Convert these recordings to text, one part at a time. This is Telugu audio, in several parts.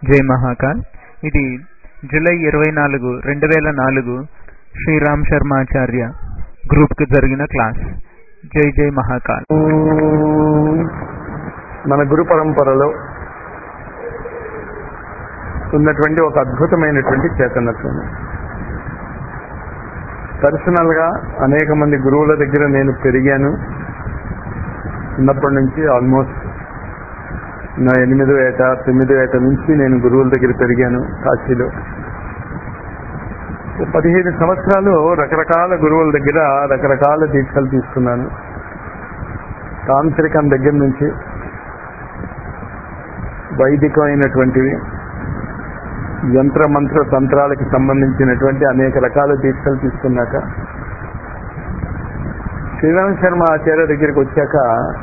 జై మహాకాల్ ఇది జూలై ఇరవై నాలుగు రెండు వేల నాలుగు శ్రీరామ్ శర్మాచార్య గ్రూప్ కు జరిగిన క్లాస్ జై జై మహాకాల్ మన గురు పరంపరలో ఉన్నటువంటి ఒక అద్భుతమైనటువంటి చేతనత్వం పర్సనల్ గా అనేక మంది గురువుల దగ్గర నేను పెరిగాను చిన్నప్పటి నుంచి ఆల్మోస్ట్ నా ఎనిమిదో ఏట తొమ్మిదో ఏట నుంచి నేను గురువుల దగ్గర పెరిగాను కాశీలో ఓ పదిహేను సంవత్సరాలు రకరకాల గురువుల దగ్గర రకరకాల దీక్షలు తీసుకున్నాను తాంత్రికం దగ్గర నుంచి వైదికమైనటువంటివి యంత్ర మంత్ర తంత్రాలకు సంబంధించినటువంటి అనేక రకాల దీక్షలు తీసుకున్నాక శ్రీరామ్ శర్మ ఆచార్య దగ్గరికి వచ్చాక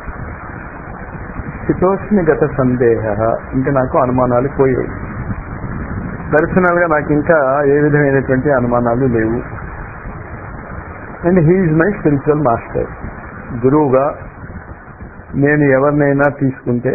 శితోష్ణిగత సందేహ ఇంకా నాకు అనుమానాలు పోయాయి పర్సనల్ గా నాకు ఇంకా ఏ విధమైనటువంటి అనుమానాలు లేవు and he my spiritual master గురువుగా నేను ఎవరినైనా తీసుకుంటే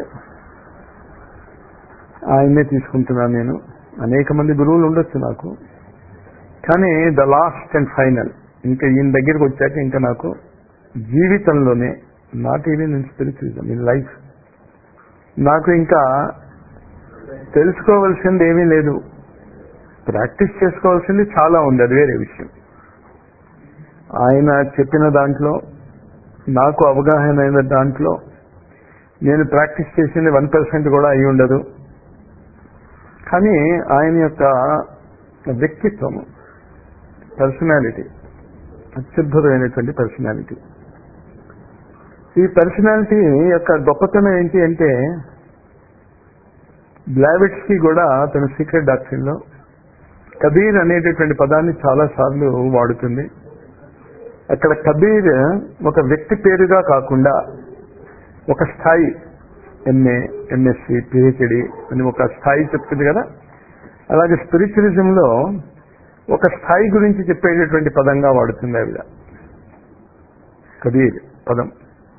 ఆయన్నే తీసుకుంటున్నాను నేను అనేక మంది గురువులు ఉండొచ్చు నాకు కానీ ద లాస్ట్ అండ్ ఫైనల్ ఇంకా ఈయన దగ్గరికి వచ్చాక ఇంకా నాకు జీవితంలోనే not even in spiritualism in life నాకు ఇంకా తెలుసుకోవాల్సింది ఏమీ లేదు ప్రాక్టీస్ చేసుకోవాల్సింది చాలా ఉంది అది వేరే విషయం ఆయన చెప్పిన దాంట్లో నాకు అవగాహన అయిన దాంట్లో నేను ప్రాక్టీస్ చేసింది వన్ పర్సెంట్ కూడా అయి ఉండదు కానీ ఆయన యొక్క వ్యక్తిత్వము పర్సనాలిటీ అత్యద్భుతమైనటువంటి పర్సనాలిటీ ఈ పర్సనాలిటీ యొక్క గొప్పతనం ఏంటి అంటే బ్లావిట్స్ కి కూడా తన సీక్రెట్ డాక్టరీన్ లో కబీర్ అనేటటువంటి పదాన్ని చాలా సార్లు వాడుతుంది అక్కడ కబీర్ ఒక వ్యక్తి పేరుగా కాకుండా ఒక స్థాయి ఎంఏ ఎంఎస్సి పిహెచ్డి అని ఒక స్థాయి చెప్తుంది కదా అలాగే స్పిరిచువలిజం లో ఒక స్థాయి గురించి చెప్పేటటువంటి పదంగా వాడుతుంది ఆవిడ కబీర్ పదం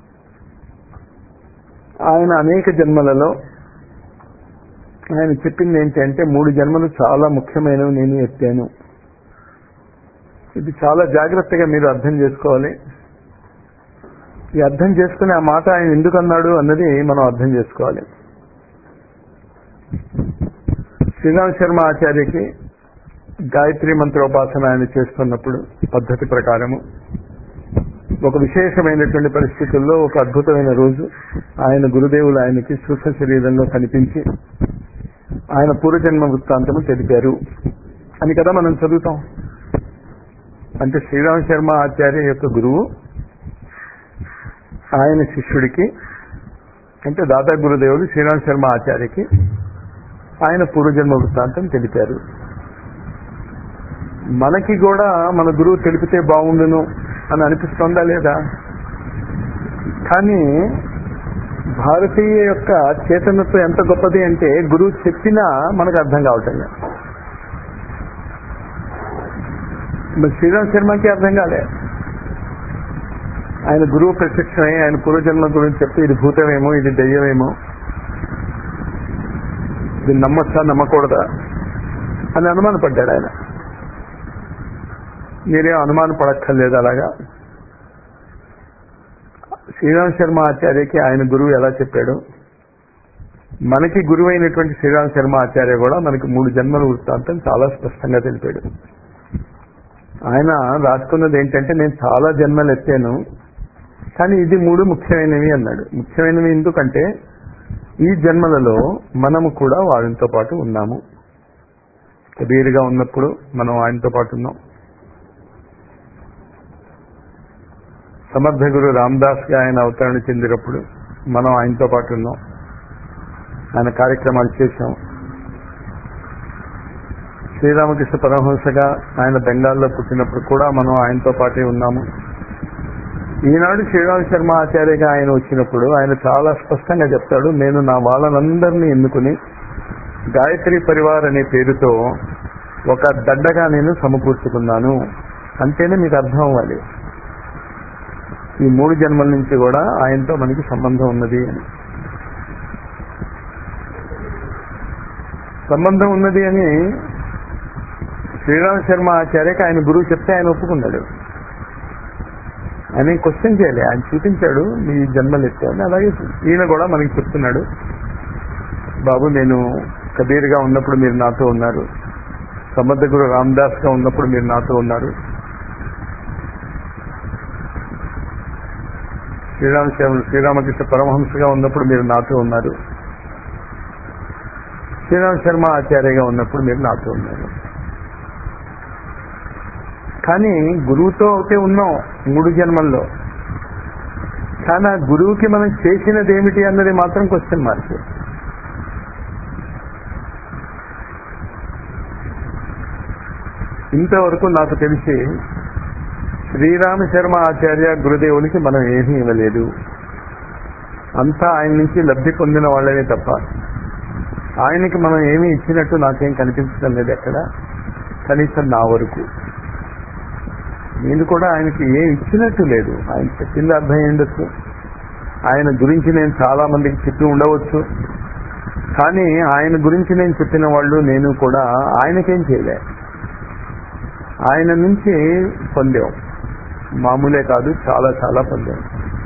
ఆయన అనేక జన్మలలో ఆయన చెప్పింది ఏంటంటే మూడు జన్మలు చాలా ముఖ్యమైనవి నేను ఎత్తాను ఇది చాలా జాగ్రత్తగా మీరు అర్థం చేసుకోవాలి ఈ అర్థం చేసుకుని ఆ మాట ఆయన ఎందుకు అన్నాడు అన్నది మనం అర్థం చేసుకోవాలి శ్రీరామ్ శర్మ ఆచార్యకి గాయత్రి మంత్రోపాసన ఆయన చేస్తున్నప్పుడు పద్ధతి ప్రకారము ఒక విశేషమైనటువంటి పరిస్థితుల్లో ఒక అద్భుతమైన రోజు ఆయన గురుదేవులు ఆయనకి సూక్ష్మ శరీరంలో కనిపించి ఆయన పూర్వజన్మ వృత్తాంతము తెలిపారు అని కదా మనం చదువుతాం అంటే శ్రీరామ్ శర్మ ఆచార్య యొక్క గురువు ఆయన శిష్యుడికి అంటే దాదా గురుదేవుడు శ్రీరామ్ శర్మ ఆచార్యకి ఆయన పూర్వజన్మ వృత్తాంతం తెలిపారు మనకి కూడా మన గురువు తెలిపితే బాగుండును అని అనిపిస్తోందా లేదా కానీ భారతీయ యొక్క చేతనత్వం ఎంత గొప్పది అంటే గురువు చెప్పినా మనకు అర్థం కావటం లేదు మరి శ్రీరామ్ శర్మకి అర్థం కాలే ఆయన గురువు ప్రత్యక్షమై ఆయన పూర్వజన్మ గురించి చెప్తే ఇది భూతమేమో ఇది దెయ్యమేమో ఇది నమ్మచ్చా నమ్మకూడదా అని అనుమానపడ్డాడు ఆయన మీరేం అనుమాన పడక్కర్లేదు అలాగా శ్రీరామ్ శర్మ ఆచార్యకి ఆయన గురువు ఎలా చెప్పాడు మనకి గురువు అయినటువంటి శ్రీరామ్ శర్మ ఆచార్య కూడా మనకి మూడు జన్మల వృత్తాంతం చాలా స్పష్టంగా తెలిపాడు ఆయన రాసుకున్నది ఏంటంటే నేను చాలా జన్మలు ఎత్తాను కానీ ఇది మూడు ముఖ్యమైనవి అన్నాడు ముఖ్యమైనవి ఎందుకంటే ఈ జన్మలలో మనము కూడా వారితో పాటు ఉన్నాము కబీర్గా ఉన్నప్పుడు మనం ఆయనతో పాటు ఉన్నాం సమర్థ గురు రామదాస్ గా ఆయన అవతరణ చెందినప్పుడు మనం ఆయనతో పాటు ఉన్నాం ఆయన కార్యక్రమాలు చేశాం శ్రీరామకృష్ణ పరమహంసగా ఆయన బెంగాల్లో పుట్టినప్పుడు కూడా మనం ఆయనతో పాటే ఉన్నాము ఈనాడు శ్రీరామ్ శర్మ ఆచార్యగా ఆయన వచ్చినప్పుడు ఆయన చాలా స్పష్టంగా చెప్తాడు నేను నా వాళ్ళనందరినీ ఎన్నుకుని గాయత్రి పరివార్ అనే పేరుతో ఒక దడ్డగా నేను సమకూర్చుకున్నాను అంటేనే మీకు అర్థం అవ్వాలి ఈ మూడు జన్మల నుంచి కూడా ఆయనతో మనకి సంబంధం ఉన్నది అని సంబంధం ఉన్నది అని శ్రీరామ శర్మ ఆచార్యకి ఆయన గురువు చెప్తే ఆయన ఒప్పుకున్నాడు ఆయన క్వశ్చన్ చేయాలి ఆయన చూపించాడు మీ జన్మలు ఎత్తాను అలాగే ఈయన కూడా మనకి చెప్తున్నాడు బాబు నేను కబీర్గా ఉన్నప్పుడు మీరు నాతో ఉన్నారు సమర్థ గురు రామదాస్ గా ఉన్నప్పుడు మీరు నాతో ఉన్నారు శ్రీరామ శర్మ శ్రీరామకృష్ణ పరమహంసగా ఉన్నప్పుడు మీరు నాతో ఉన్నారు శ్రీరామ శర్మ ఆచార్యగా ఉన్నప్పుడు మీరు నాతో ఉన్నారు కానీ గురువుతో అయితే ఉన్నాం మూడు జన్మల్లో కానీ ఆ గురువుకి మనం చేసినది ఏమిటి అన్నది మాత్రం క్వశ్చన్ మార్క్ ఇంతవరకు నాకు తెలిసి శ్రీరామ శర్మ ఆచార్య గురుదేవునికి మనం ఏమీ ఇవ్వలేదు అంతా ఆయన నుంచి లబ్ధి పొందిన వాళ్ళనే తప్ప ఆయనకి మనం ఏమీ ఇచ్చినట్టు నాకేం కనిపించడం లేదు ఎక్కడ కనీసం నా వరకు నేను కూడా ఆయనకి ఏం ఇచ్చినట్టు లేదు ఆయన చెప్పింది అర్థం ఉండొచ్చు ఆయన గురించి నేను చాలా మందికి చెప్పి ఉండవచ్చు కానీ ఆయన గురించి నేను చెప్పిన వాళ్ళు నేను కూడా ఆయనకేం చేయలే ఆయన నుంచి పొందాం మామూలే కాదు చాలా చాలా పొందాం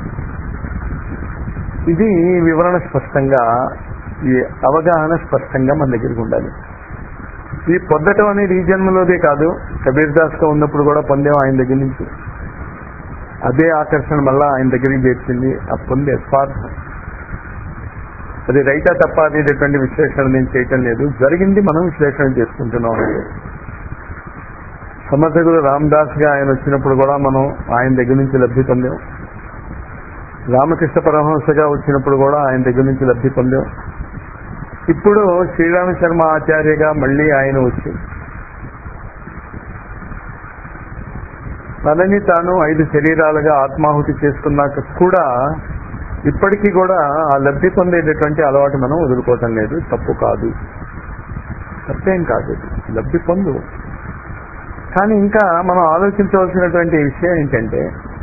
ఇది వివరణ స్పష్టంగా ఈ అవగాహన స్పష్టంగా మన దగ్గరికి ఉండాలి ఈ పొందటం అనేది ఈ జన్మలోదే కాదు కబీర్ దాస్ గా ఉన్నప్పుడు కూడా పొందాం ఆయన దగ్గర నుంచి అదే ఆకర్షణ మళ్ళా ఆయన దగ్గరికి చేర్చింది ఆ పొందే స్వార్థం అది రైటా తప్ప అనేటటువంటి విశ్లేషణ నేను చేయటం లేదు జరిగింది మనం విశ్లేషణ చేసుకుంటున్నాం సమర్థకుడు రామదాస్ గా ఆయన వచ్చినప్పుడు కూడా మనం ఆయన దగ్గర నుంచి లబ్ధి పొందాం రామకృష్ణ పరమహంసగా వచ్చినప్పుడు కూడా ఆయన దగ్గర నుంచి లబ్ధి పొందాం ఇప్పుడు శ్రీరామ శర్మ ఆచార్యగా మళ్ళీ ఆయన వచ్చి తనని తాను ఐదు శరీరాలుగా ఆత్మాహుతి చేసుకున్నాక కూడా ఇప్పటికీ కూడా ఆ లబ్ధి పొందేటటువంటి అలవాటు మనం వదులుకోవటం లేదు తప్పు కాదు తప్పేం కాదు లబ్ధి పొందు కానీ ఇంకా మనం ఆలోచించవలసినటువంటి విషయం ఏంటంటే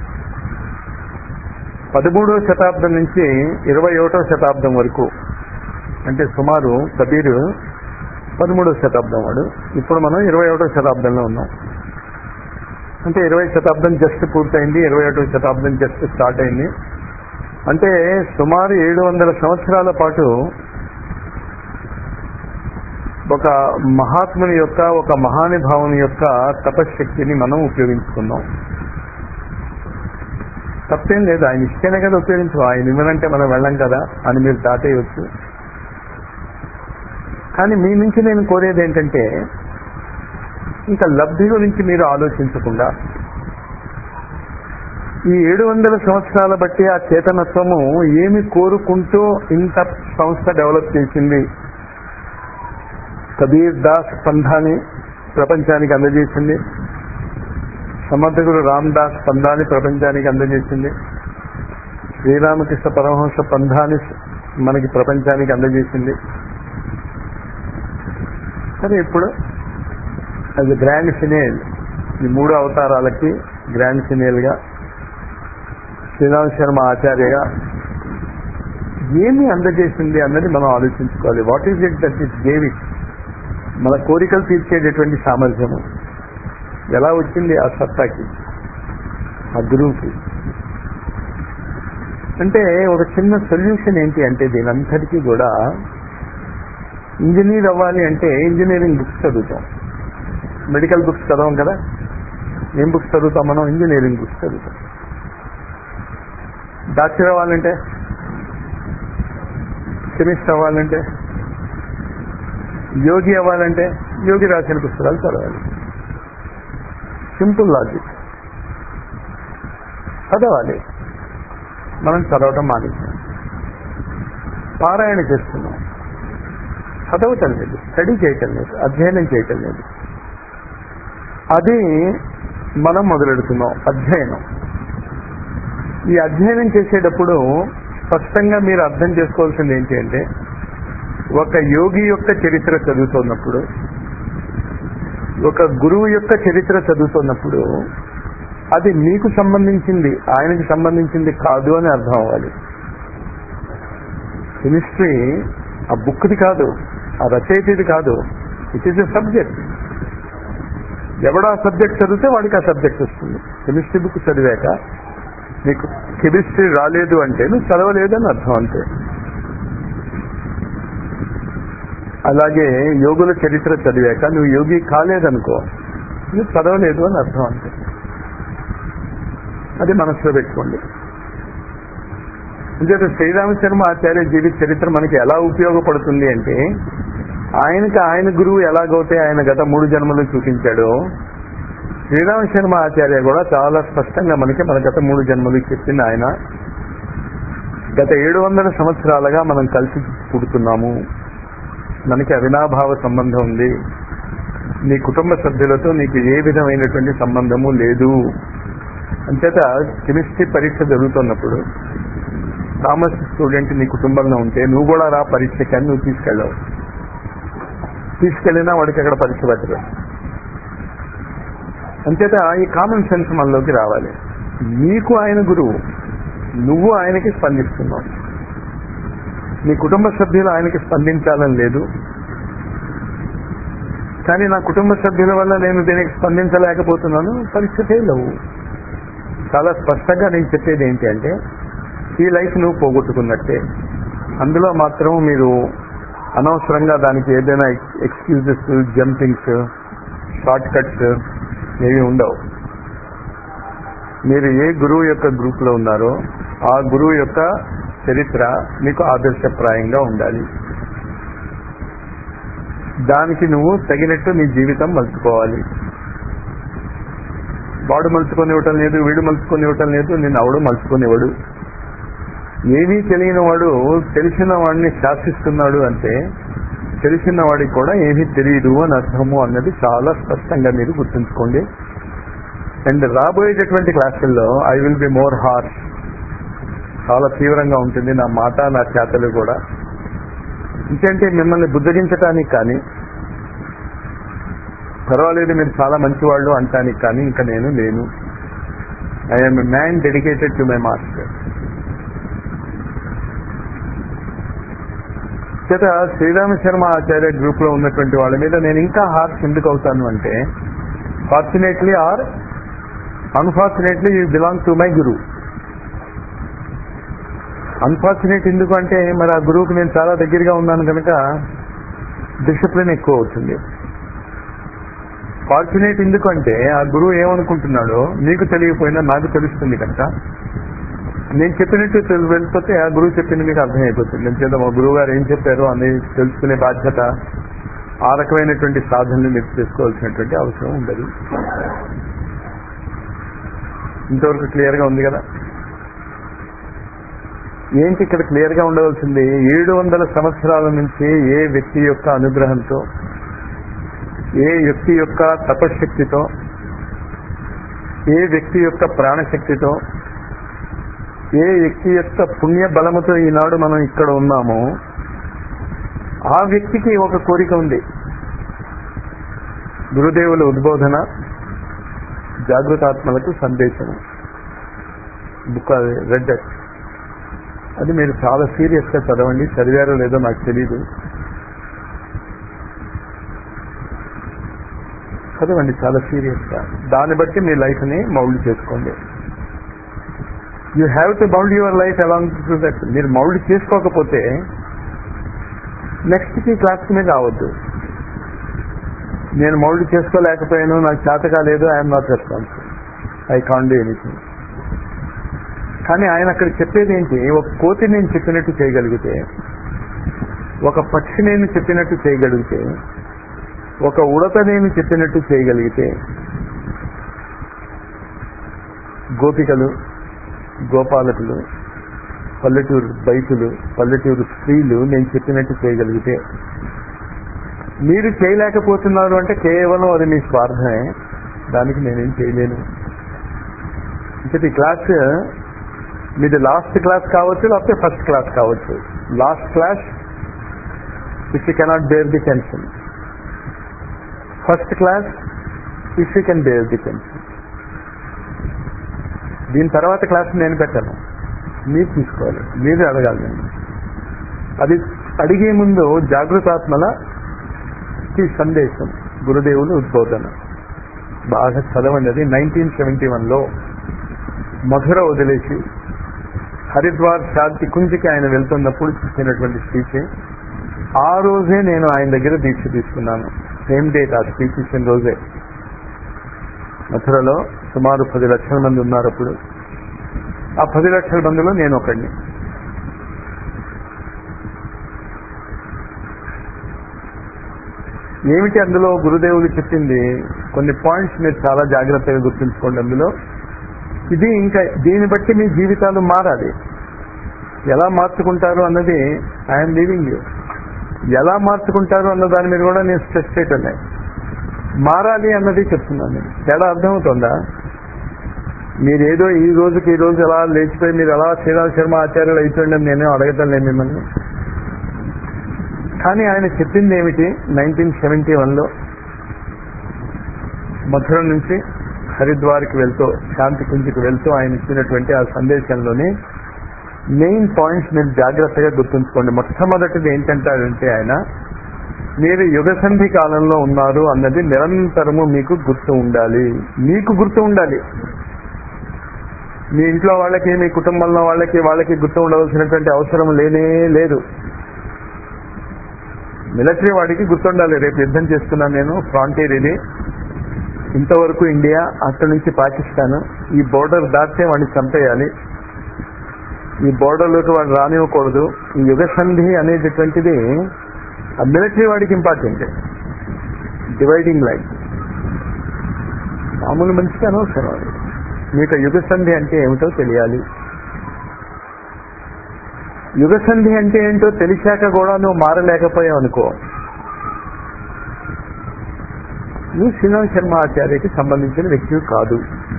పదమూడవ శతాబ్దం నుంచి ఇరవై ఒకటో శతాబ్దం వరకు అంటే సుమారు కబీరు పదమూడవ శతాబ్దం వాడు ఇప్పుడు మనం ఇరవై ఒకటో శతాబ్దంలో ఉన్నాం అంటే ఇరవై శతాబ్దం జస్ట్ పూర్తయింది ఇరవై ఒకటో శతాబ్దం జస్ట్ స్టార్ట్ అయింది అంటే సుమారు ఏడు వందల సంవత్సరాల పాటు ఒక మహాత్ముని యొక్క ఒక మహానుభావుని యొక్క తపశ్శక్తిని మనం ఉపయోగించుకున్నాం తప్పేం లేదు ఆయన ఇస్తేనే కదా ఉపయోగించు ఆయన ఇవ్వనంటే మనం వెళ్ళం కదా అని మీరు దాటేయచ్చు కానీ మీ నుంచి నేను కోరేది ఏంటంటే ఇంకా లబ్ధి గురించి మీరు ఆలోచించకుండా ఈ ఏడు వందల సంవత్సరాల బట్టి ఆ చేతనత్వము ఏమి కోరుకుంటూ ఇంత సంస్థ డెవలప్ చేసింది కబీర్ దాస్ పంధాని ప్రపంచానికి అందజేసింది సమర్థకుడు రామ్ దాస్ పంధాన్ని ప్రపంచానికి అందజేసింది శ్రీరామకృష్ణ పరమహంస పంధాన్ని మనకి ప్రపంచానికి అందజేసింది సరే ఇప్పుడు అది గ్రాండ్ ఫినేల్ ఈ మూడు అవతారాలకి గ్రాండ్ ఫినేల్ గా శ్రీరామ శర్మ ఆచార్యగా ఏమి అందజేసింది అన్నది మనం ఆలోచించుకోవాలి what is it that is gave it మన కోరికలు తీర్చేటటువంటి సామర్థ్యము ఎలా వచ్చింది ఆ సత్తాకి ఆ గురువుకి అంటే ఒక చిన్న సొల్యూషన్ ఏంటి అంటే దీనంతటికీ కూడా ఇంజనీర్ అవ్వాలి అంటే ఇంజనీరింగ్ బుక్స్ చదువుతాం మెడికల్ బుక్స్ చదవం కదా ఏం బుక్స్ చదువుతాం మనం ఇంజనీరింగ్ బుక్స్ చదువుతాం డాక్టర్ అవ్వాలంటే కెమిస్ట్ అవ్వాలంటే యోగి అవ్వాలంటే యోగి రాసిన పుస్తకాలు చదవాలి సింపుల్ లాజిక్ చదవాలి మనం చదవటం మానేసాం పారాయణ చేస్తున్నాం చదవటం లేదు స్టడీ చేయటం లేదు అధ్యయనం చేయటం లేదు అది మనం మొదలెడుతున్నాం అధ్యయనం ఈ అధ్యయనం చేసేటప్పుడు స్పష్టంగా మీరు అర్థం చేసుకోవాల్సింది ఏంటి అంటే ఒక యోగి యొక్క చరిత్ర చదువుతున్నప్పుడు ఒక గురువు యొక్క చరిత్ర చదువుతున్నప్పుడు అది మీకు సంబంధించింది ఆయనకి సంబంధించింది కాదు అని అర్థం అవ్వాలి కెమిస్ట్రీ ఆ బుక్ది కాదు ఆ రచయిత ఇది కాదు ఇట్ ఈస్ ఎ సబ్జెక్ట్ ఎవడో ఆ సబ్జెక్ట్ చదివితే వాడికి ఆ సబ్జెక్ట్ వస్తుంది కెమిస్ట్రీ బుక్ చదివాక నీకు కెమిస్ట్రీ రాలేదు అంటే నువ్వు చదవలేదు అని అర్థం అంతే అలాగే యోగుల చరిత్ర చదివాక నువ్వు యోగి కాలేదనుకో నువ్వు చదవలేదు అని అర్థం అంతే అది మనసులో పెట్టుకోండి అంచేత శ్రీరామశర్మ ఆచార్య జీవిత చరిత్ర మనకి ఎలా ఉపయోగపడుతుంది అంటే ఆయనకి ఆయన గురువు ఎలాగైతే ఆయన గత మూడు జన్మలు చూపించాడో శ్రీరామ శర్మ ఆచార్య కూడా చాలా స్పష్టంగా మనకి మన గత మూడు జన్మలు చెప్పింది ఆయన గత ఏడు వందల సంవత్సరాలుగా మనం కలిసి పుడుతున్నాము మనకి అవినాభావ సంబంధం ఉంది నీ కుటుంబ సభ్యులతో నీకు ఏ విధమైనటువంటి సంబంధము లేదు అంచేత కెమిస్ట్రీ పరీక్ష జరుగుతున్నప్పుడు కామర్స్ స్టూడెంట్ నీ కుటుంబంలో ఉంటే నువ్వు కూడా రా పరీక్షకి అని నువ్వు తీసుకెళ్ళావు తీసుకెళ్ళినా వాడికి అక్కడ పరీక్ష పెట్టరు అంచేత ఈ కామన్ సెన్స్ మనలోకి రావాలి నీకు ఆయన గురువు నువ్వు ఆయనకి స్పందిస్తున్నావు నీ కుటుంబ సభ్యులు ఆయనకి స్పందించాలని లేదు కానీ నా కుటుంబ సభ్యుల వల్ల నేను దీనికి స్పందించలేకపోతున్నాను పరీక్ష ఫెయిల్ అవ్వు చాలా స్పష్టంగా నేను చెప్పేది ఏంటి అంటే ఈ లైఫ్ నువ్వు పోగొట్టుకున్నట్టే అందులో మాత్రం మీరు అనవసరంగా దానికి ఏదైనా ఎక్స్క్యూజెస్ జంపింగ్స్ షార్ట్ కట్స్ ఏవి ఉండవు మీరు ఏ గురువు యొక్క గ్రూప్ లో ఉన్నారో ఆ గురువు యొక్క చరిత్ర మీకు ఆదర్శప్రాయంగా ఉండాలి దానికి నువ్వు తగినట్టు నీ జీవితం మలుచుకోవాలి వాడు మలుచుకొని ఇవ్వటం లేదు వీడు మలుచుకొని ఇవ్వటం లేదు నిన్ను అవడు మలుచుకొనివ్వడు ఏమీ తెలియని వాడు తెలిసిన వాడిని శాసిస్తున్నాడు అంటే తెలిసిన వాడికి కూడా ఏమీ తెలియదు అని అర్థము అన్నది చాలా స్పష్టంగా మీరు గుర్తుంచుకోండి అండ్ రాబోయేటటువంటి క్లాసుల్లో I will be more harsh చాలా తీవ్రంగా ఉంటుంది నా మాట నా చేతలు కూడా ఇంకంటే మిమ్మల్ని బుద్ధగించటానికి కానీ పర్వాలేదు మీరు చాలా మంచివాళ్ళు అంటానికి కానీ ఇంకా నేను లేను I'm a man dedicated to my master చేత శ్రీరామ శర్మ ఆచార్య గ్రూప్ లో ఉన్నటువంటి వాళ్ళ మీద నేను ఇంకా హార్ష్ ఎందుకు అవుతాను అంటే fortunately or unfortunately you belong to my guru unfortunate ఎందుకు అంటే మరి ఆ గురువుకి నేను చాలా దగ్గరగా ఉన్నాను కనుక డిసిప్లిన్ ఎక్కువ అవుతుంది ఫార్చునేట్ ఎందుకంటే ఆ గురువు ఏమనుకుంటున్నాడో మీకు తెలియకపోయినా నాకు తెలుస్తుంది కనుక నేను చెప్పినట్టు తెలు- వెళ్ళిపోతే ఆ గురువు చెప్పింది మీకు అర్థమైపోతుంది ఎందుకంటే మా గురువు గారు ఏం చెప్పారో అని తెలుసుకునే బాధ్యత ఆ రకమైనటువంటి సాధనలు మీరు చేసుకోవాల్సినటువంటి అవసరం ఉండదు ఇంతవరకు క్లియర్ గా ఉంది కదా ఏంటి ఇక్కడ క్లియర్ గా ఉండవలసింది ఏడు వందల సంవత్సరాల నుంచి ఏ వ్యక్తి యొక్క అనుగ్రహంతో ఏ వ్యక్తి యొక్క తపశక్తితో ఏ వ్యక్తి యొక్క ప్రాణశక్తితో ఏ వ్యక్తి యొక్క పుణ్య బలముతో ఈనాడు మనం ఇక్కడ ఉన్నామో ఆ వ్యక్తికి ఒక కోరిక ఉంది గురుదేవుల ఉద్బోధన జాగృతాత్మలకు సందేశము బుక్ రెడ్ అది మీరు చాలా సీరియస్ గా చదవండి చదివారో లేదో నాకు తెలియదు చదవండి చాలా సీరియస్ గా దాన్ని బట్టి మీ లైఫ్ ని మౌల్డ్ చేసుకోండి యూ హ్యావ్ టు బౌల్డ్ your life along to that మీరు మౌల్డ్ చేసుకోకపోతే నెక్స్ట్ కి క్లాస్ మీద రావద్దు నేను మౌల్డ్ చేసుకోలేకపోయాను నాకు చేత కాలేదు I'm not responsible I can do anything కానీ ఆయన అక్కడ చెప్పేది ఏంటి ఒక కోతి నేను చెప్పినట్టు చేయగలిగితే ఒక పక్షి నేను చెప్పినట్టు చేయగలిగితే ఒక ఉడత నేను చెప్పినట్టు చేయగలిగితే గోపికలు గోపాలకులు పల్లెటూరు బైకులు పల్లెటూరు స్త్రీలు నేను చెప్పినట్టు చేయగలిగితే మీరు చేయలేకపోతున్నారు అంటే కేవలం అది మీ స్వార్థమే దానికి నేనేం చేయలేను అంటే ఈ క్లాస్ మీది లాస్ట్ క్లాస్ కావచ్చు లేకపోతే ఫస్ట్ క్లాస్ కావచ్చు last class if you cannot bear the tension first class if you can bear the tension దీని తర్వాత క్లాస్ నేను పెట్టాను మీరు తీసుకోవాలి మీరు అడగాలి నేను అది అడిగే ముందు జాగృతాత్మల ఈ సందేశం గురుదేవులు ఉద్బోధన బాగా చదవండి అది నైన్టీన్ సెవెంటీ వన్లో మధుర వదిలేసి హరిద్వార్ శాంతి కుంజికి ఆయన వెళ్తున్నప్పుడు చెప్పినటువంటి స్పీచ్ ఆ రోజే నేను ఆయన దగ్గర దీక్ష తీసుకున్నాను సేమ్ డేట్ ఆ స్పీచ్ ఇచ్చిన రోజే మథురలో సుమారు పది లక్షల మంది ఉన్నారు అప్పుడు ఆ పది లక్షల మందిలో నేను ఒకడిని ఏమిటి అందులో గురుదేవులు చెప్పింది కొన్ని పాయింట్స్ మీరు చాలా జాగ్రత్తగా గుర్తుంచుకోండి అందులో ఇది ఇంకా దీన్ని బట్టి మీ జీవితాలు మారాలి ఎలా మార్చుకుంటారు అన్నది ఐఎమ్ లీవింగ్ యూ ఎలా మార్చుకుంటారు అన్న దాని మీద కూడా నేను స్ట్రెస్ చేయటం లేదు మారాలి అన్నది చెప్తున్నాను నేను తేడా అర్థమవుతుందా మీరేదో ఈ రోజుకి ఈ రోజు ఎలా లేచిపోయి మీరు ఎలా శ్రీరామ్ శర్మ ఆచార్యులు అయిపోయింది నేనే అడగటం లేదు మిమ్మల్ని కానీ ఆయన చెప్పింది ఏమిటి నైన్టీన్ సెవెంటీ వన్లో మథుర నుంచి హరిద్వార్కి వెళ్తూ శాంతి కుంజికి వెళ్తూ ఆయన ఇచ్చినటువంటి ఆ సందేశంలోని మెయిన్ పాయింట్స్ మీరు జాగ్రత్తగా గుర్తుంచుకోండి మొట్టమొదటిది ఏంటంటారంటే ఆయన మీరు యుగసంధి కాలంలో ఉన్నారు అన్నది నిరంతరము మీకు గుర్తు ఉండాలి మీకు గుర్తు ఉండాలి మీ ఇంట్లో వాళ్ళకి మీ కుటుంబంలో వాళ్ళకి వాళ్ళకి గుర్తు ఉండవలసినటువంటి అవసరం లేనే లేదు మిలిటరీ వాడికి గుర్తుండాలి రేపు యుద్ధం చేస్తున్నాను నేను ఫ్రాంటీర్ ఇది ఇంతవరకు ఇండియా అక్కడి నుంచి పాకిస్తాన్ ఈ బోర్డర్ దాటితే వాడిని చంపేయాలి ఈ బోర్డర్లోకి వాడు రానివ్వకూడదు ఈ యుగ సంధి అనేటటువంటిది ఆ మిలిటరీ వాడికి ఇంపార్టెంట్ డివైడింగ్ లైన్ మామూలు మనిషికి అనవసరం అది మీకు యుగ సంధి అంటే ఏమిటో తెలియాలి యుగ సంధి అంటే ఏంటో తెలిసాక కూడా నువ్వు మారలేకపోయావు అనుకో నువ్వు శ్రీరామ్ శర్మ ఆచార్యకి సంబంధించిన వ్యక్తివి కాదు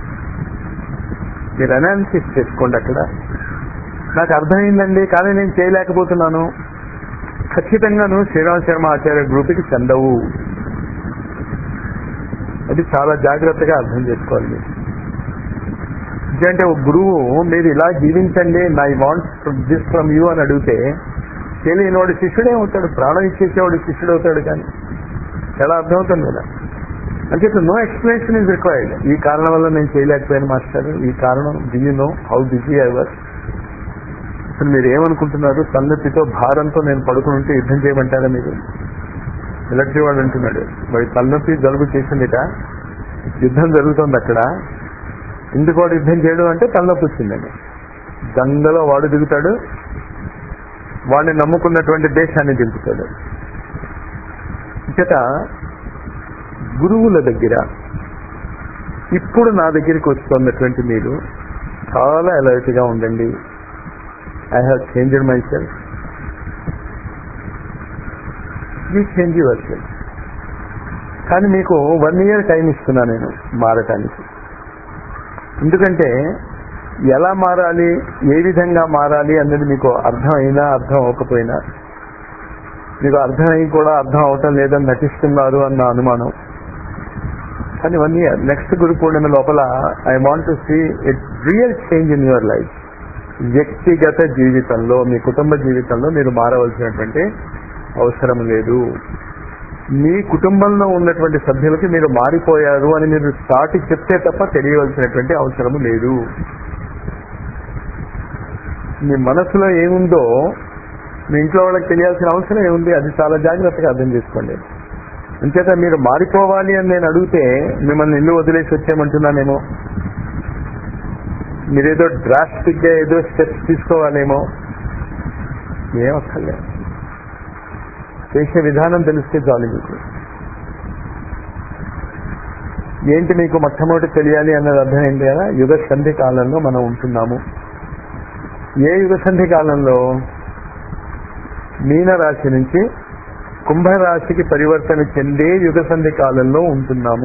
మీరు అనాలిసిస్ చేసుకోండి అక్కడ నాకు అర్థమైందండి కానీ నేను చేయలేకపోతున్నాను ఖచ్చితంగా నువ్వు శ్రీరామ్ శర్మ ఆచార్య గ్రూప్కి చెందవు అది చాలా జాగ్రత్తగా అర్థం చేసుకోవాలి మీరు. ఎందుకంటే ఒక గురువు మీరు ఇలా జీవించండి I want this from you అని అడిగితే తెలియనివాడు శిష్యుడే అవుతాడు ప్రాణం ఇచ్చేసేవాడు శిష్యుడు అవుతాడు కానీ చాలా అర్థమవుతుంది కదా అంటే నో ఎక్స్ప్లెనేషన్ ఇస్ రిక్వైర్డ్ ఈ కారణం వల్ల నేను చేయలేకపోయాను మాస్టర్ ఈ కారణం do you know how busy I work అసలు మీరు ఏమనుకుంటున్నారు తలనొప్పితో భారంతో నేను పడుకుని ఉంటే యుద్ధం చేయమంటారా మీరు మిలిటరీ వాడు అంటున్నాడు మరి తలనొప్పి జలుబు చేసిందిట యుద్ధం జరుగుతోంది అక్కడ ఎందుకు వాడు యుద్ధం చేయడం అంటే తలనొప్పి వచ్చిందండి గంగలో వాడు దిగుతాడు వాడిని నమ్ముకున్నటువంటి దేశాన్ని దింపుతాడు ఇచ్చట గురువుల దగ్గర ఇప్పుడు నా దగ్గరికి వస్తున్నటువంటి మీరు చాలా అలర్ట్ గా ఉండండి I have changed myself you change yourself కానీ మీకు వన్ ఇయర్ టైం ఇస్తున్నా నేను మారటానికి ఎందుకంటే ఎలా మారాలి ఏ విధంగా మారాలి అన్నది మీకు అర్థం అయినా అర్థం అవ్వకపోయినా మీకు అర్థమై కూడా అర్థం అవటం లేదని నటిస్తున్నారు అన్న అనుమానం కానీ one year next Guru Purnima లోపల I want to see it real change in your life వ్యక్తిగత జీవితంలో మీ కుటుంబ జీవితంలో మీరు మారవలసినటువంటి అవసరం లేదు మీ కుటుంబంలో ఉన్నటువంటి సభ్యులకి మీరు మారిపోయారు అని మీరు సాటి చెప్తే తప్ప తెలియవలసినటువంటి అవసరం లేదు మీ మనసులో ఏముందో మీ ఇంట్లో వాళ్ళకి తెలియాల్సిన అవసరం ఏముంది అది చాలా జాగ్రత్తగా అర్థం చేసుకోండి అంచేత మీరు మారిపోవాలి అని నేను అడిగితే మిమ్మల్ని ఇల్లు వదిలేసి వచ్చేయమంటున్నానేమో మీరేదో డ్రాస్టిక్ గా ఏదో స్టెప్స్ తీసుకోవాలేమో ఏం అక్కర్లేదు చేసే విధానం తెలిస్తే చాలు మీకు ఏంటి మీకు మొట్టమొదటి తెలియాలి అన్నది అర్థమైంది కదా యుగ సంధి కాలంలో మనం ఉంటున్నాము ఏ యుగ సంధి కాలంలో మీనరాశి నుంచి కుంభరాశికి పరివర్తన చెందే యుగ సంధి కాలంలో ఉంటున్నాము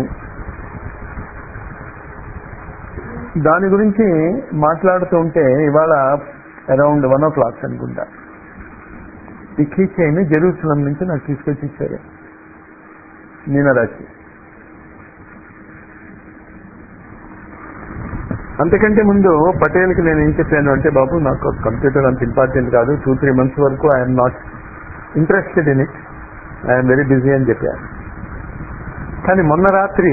దాని గురించి మాట్లాడుతూ ఉంటే ఇవాళ అరౌండ్ వన్ ఓ క్లాక్ అనుకుంటా ఈ కీచైన్ జెరూసలం నుంచి నాకు తీసుకొచ్చి ఇచ్చారు మీనరాశి అంతకంటే ముందు పటేల్కి నేను ఏం చెప్పాను అంటే బాబు నాకు కంప్యూటర్ అంత ఇంపార్టెంట్ కాదు టూ త్రీ మంత్స్ వరకు I'm not interested in it I'm very busy అని చెప్పాను కానీ మొన్న రాత్రి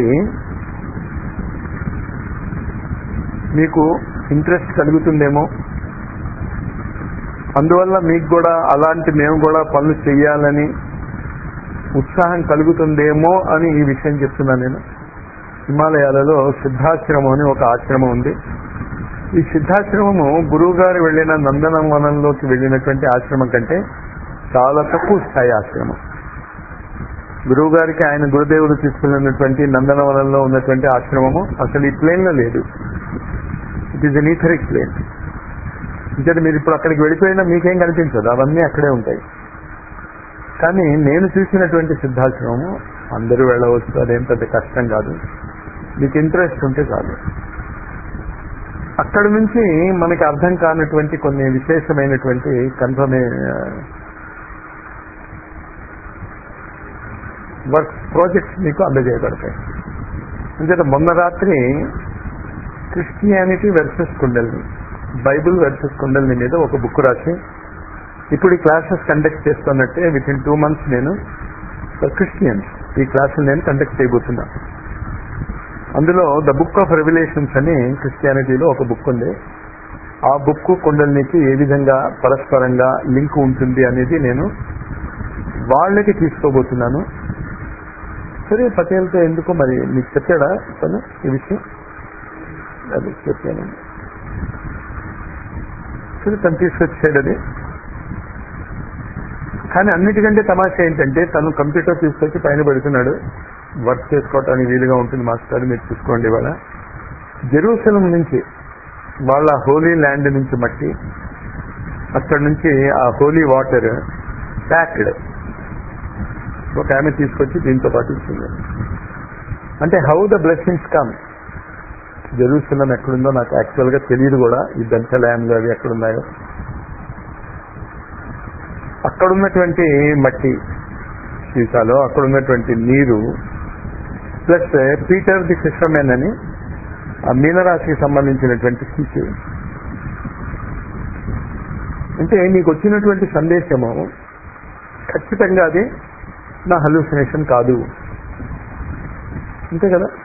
మీకు ఇంట్రెస్ట్ కలుగుతుందేమో అందువల్ల మీకు కూడా అలాంటి మేము కూడా పనులు చెయ్యాలని ఉత్సాహం కలుగుతుందేమో అని ఈ విషయం చెప్తున్నాను నేను హిమాలయాలలో సిద్ధాశ్రమం అని ఒక ఆశ్రమం ఉంది ఈ సిద్ధాశ్రమము గురువు గారు వెళ్ళిన నందనవనంలోకి వెళ్ళినటువంటి ఆశ్రమం కంటే చాలా తక్కువ స్థాయి ఆశ్రమం గురువు గారికి ఆయన గురుదేవుడు తీసుకెళ్ళినటువంటి నందనవనంలో ఉన్నటువంటి ఆశ్రమము అసలు ఈ ప్లేన్ లో లేదు it is an etheric plane అంటే మీరు ఇప్పుడు అక్కడికి వెళ్ళిపోయినా మీకేం కనిపించదు అవన్నీ అక్కడే ఉంటాయి కానీ నేను చూసినటువంటి సిద్ధాశ్రమము అందరూ వెళ్ళవచ్చు అదేం పెద్ద కష్టం కాదు మీకు ఇంట్రెస్ట్ ఉంటే చాలు అక్కడ నుంచి మనకి అర్థం కానటువంటి కొన్ని విశేషమైనటువంటి కన్ఫర్మే వర్క్ ప్రాజెక్ట్స్ మీకు అందజేయబడతాయి అంటే మొన్న రాత్రి Christianity versus kundalini Bible versus kundalini మీద ఒక బుక్ రాసి ఇప్పుడు ఈ క్లాసెస్ కండక్ట్ చేస్తున్నట్టే విత్ ఇన్ టూ మంత్స్ నేను క్రిస్టియన్స్ ఈ క్లాసులు నేను కండక్ట్ చేయబోతున్నా అందులో ద బుక్ ఆఫ్ రెవల్యూషన్స్ అని క్రిస్టియానిటీలో ఒక బుక్ ఉంది ఆ బుక్ కుండలినికి ఏ విధంగా పరస్పరంగా లింక్ ఉంటుంది అనేది నేను వాళ్ళకి తీసుకోబోతున్నాను సరే పటేల్తో ఎందుకో మరి మీకు చెప్పాడా తను ఈ విషయం అది చెప్పాను సరే తను తీసుకొచ్చాడు అది కానీ అన్నిటికంటే తమాషా ఏంటంటే తను కంప్యూటర్ తీసుకొచ్చి పైన పెడుతున్నాడు వర్క్ చేసుకోవటానికి వీలుగా ఉంటుంది మాస్టర్ మీరు చూసుకోండి ఇవాళ జెరూసలం నుంచి వాళ్ళ హోలీ ల్యాండ్ నుంచి మట్టి అక్కడ నుంచి ఆ హోలీ వాటర్ ప్యాక్డ్ ఒక ఆమె తీసుకొచ్చి దీంతో పాటు ఇచ్చింది అంటే how the blessings come Jerusalem ఎక్కడుందో నాకు యాక్చువల్ గా తెలియదు కూడా ఈ దంత ల్యాండ్లు అవి ఎక్కడున్నాయో అక్కడున్నటువంటి మట్టి సీసాలో అక్కడున్నటువంటి నీరు ప్లస్ పీటర్ ది ఫిషర్మెన్ అని ఆ మీనరాశికి సంబంధించినటువంటి స్థితి అంటే నీకు వచ్చినటువంటి సందేశము ఖచ్చితంగా అది నా హల్యూసినేషన్ కాదు అంతే కదా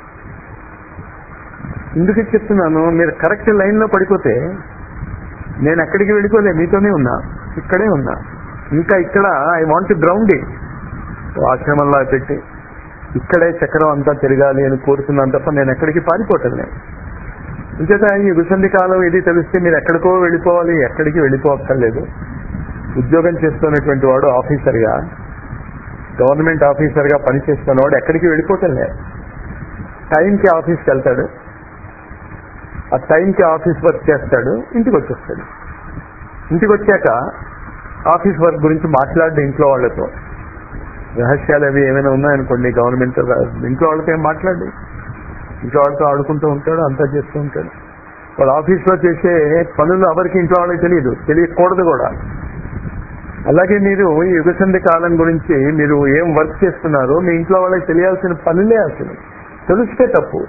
ఎందుకు చెప్తున్నాను మీరు కరెక్ట్ లైన్లో పడిపోతే నేను ఎక్కడికి వెళ్ళిపోలే మీతోనే ఉన్నా ఇక్కడే ఉన్నా ఇంకా ఇక్కడ ఐ వాంట్ గ్రౌండింగ్ ఆశ్రమంలో పెట్టి ఇక్కడే చక్రం అంతా తిరగాలి అని కోరుతున్నాను తప్ప నేను ఎక్కడికి పారిపోవటం లేదు ఇంచేత ఈ రుసంది కాలం ఇది తెలిస్తే మీరు ఎక్కడికో వెళ్ళిపోవాలి ఎక్కడికి వెళ్ళిపోక్కర్లేదు ఉద్యోగం చేస్తున్నటువంటి వాడు ఆఫీసర్గా గవర్నమెంట్ ఆఫీసర్గా పనిచేస్తున్నవాడు ఎక్కడికి వెళ్ళిపోవటం లేదు టైంకి ఆఫీస్కి వెళ్తాడు ఆ టైంకి ఆఫీస్ వర్క్ చేస్తాడు ఇంటికి వచ్చేస్తాడు ఇంటికి వచ్చాక ఆఫీస్ వర్క్ గురించి మాట్లాడి ఇంట్లో వాళ్ళతో రహస్యాలు అవి ఏమైనా ఉన్నాయనుకోండి గవర్నమెంట్ ఇంట్లో వాళ్ళతో ఏం మాట్లాడి ఇంట్లో వాళ్ళతో ఆడుకుంటూ ఉంటాడు అంతా చేస్తూ ఉంటాడు వాడు ఆఫీస్లో చేసే పనులు ఎవరికి ఇంట్లో వాళ్ళకి తెలియదు తెలియకూడదు కూడా అలాగే మీరు ఈ యుగసంధి కాలం గురించి మీరు ఏం వర్క్ చేస్తున్నారో మీ ఇంట్లో వాళ్ళకి తెలియాల్సిన పనులే అసలు తెలిస్తే తప్పు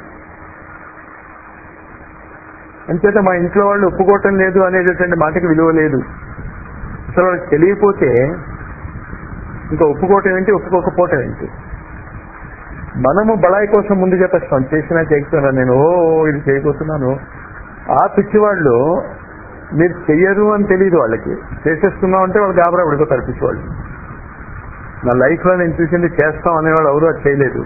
అంచేత మా ఇంట్లో వాళ్ళు ఒప్పుకోవటం లేదు అనేటటువంటి మాటకి విలువ లేదు అసలు వాళ్ళకి తెలియకపోతే ఇంకా ఒప్పుకోవటం ఏంటి ఒప్పుకోకపోవటం ఏంటి మనము బళాయి కోసం ముందు చెప్పేస్తాం చేసినా చేయకపోయినా నేను ఓ ఇది చేయబోతున్నాను ఆ పిచ్చివాళ్ళు మీరు చెయ్యరు అని తెలియదు వాళ్ళకి చేసేస్తున్నాం అంటే వాళ్ళు గాబరా పడిపోతారు పిచ్చివాళ్ళు నా లైఫ్ లో నేను చూసింది చేస్తాం అనేవాళ్ళు ఎవరు అది చేయలేదు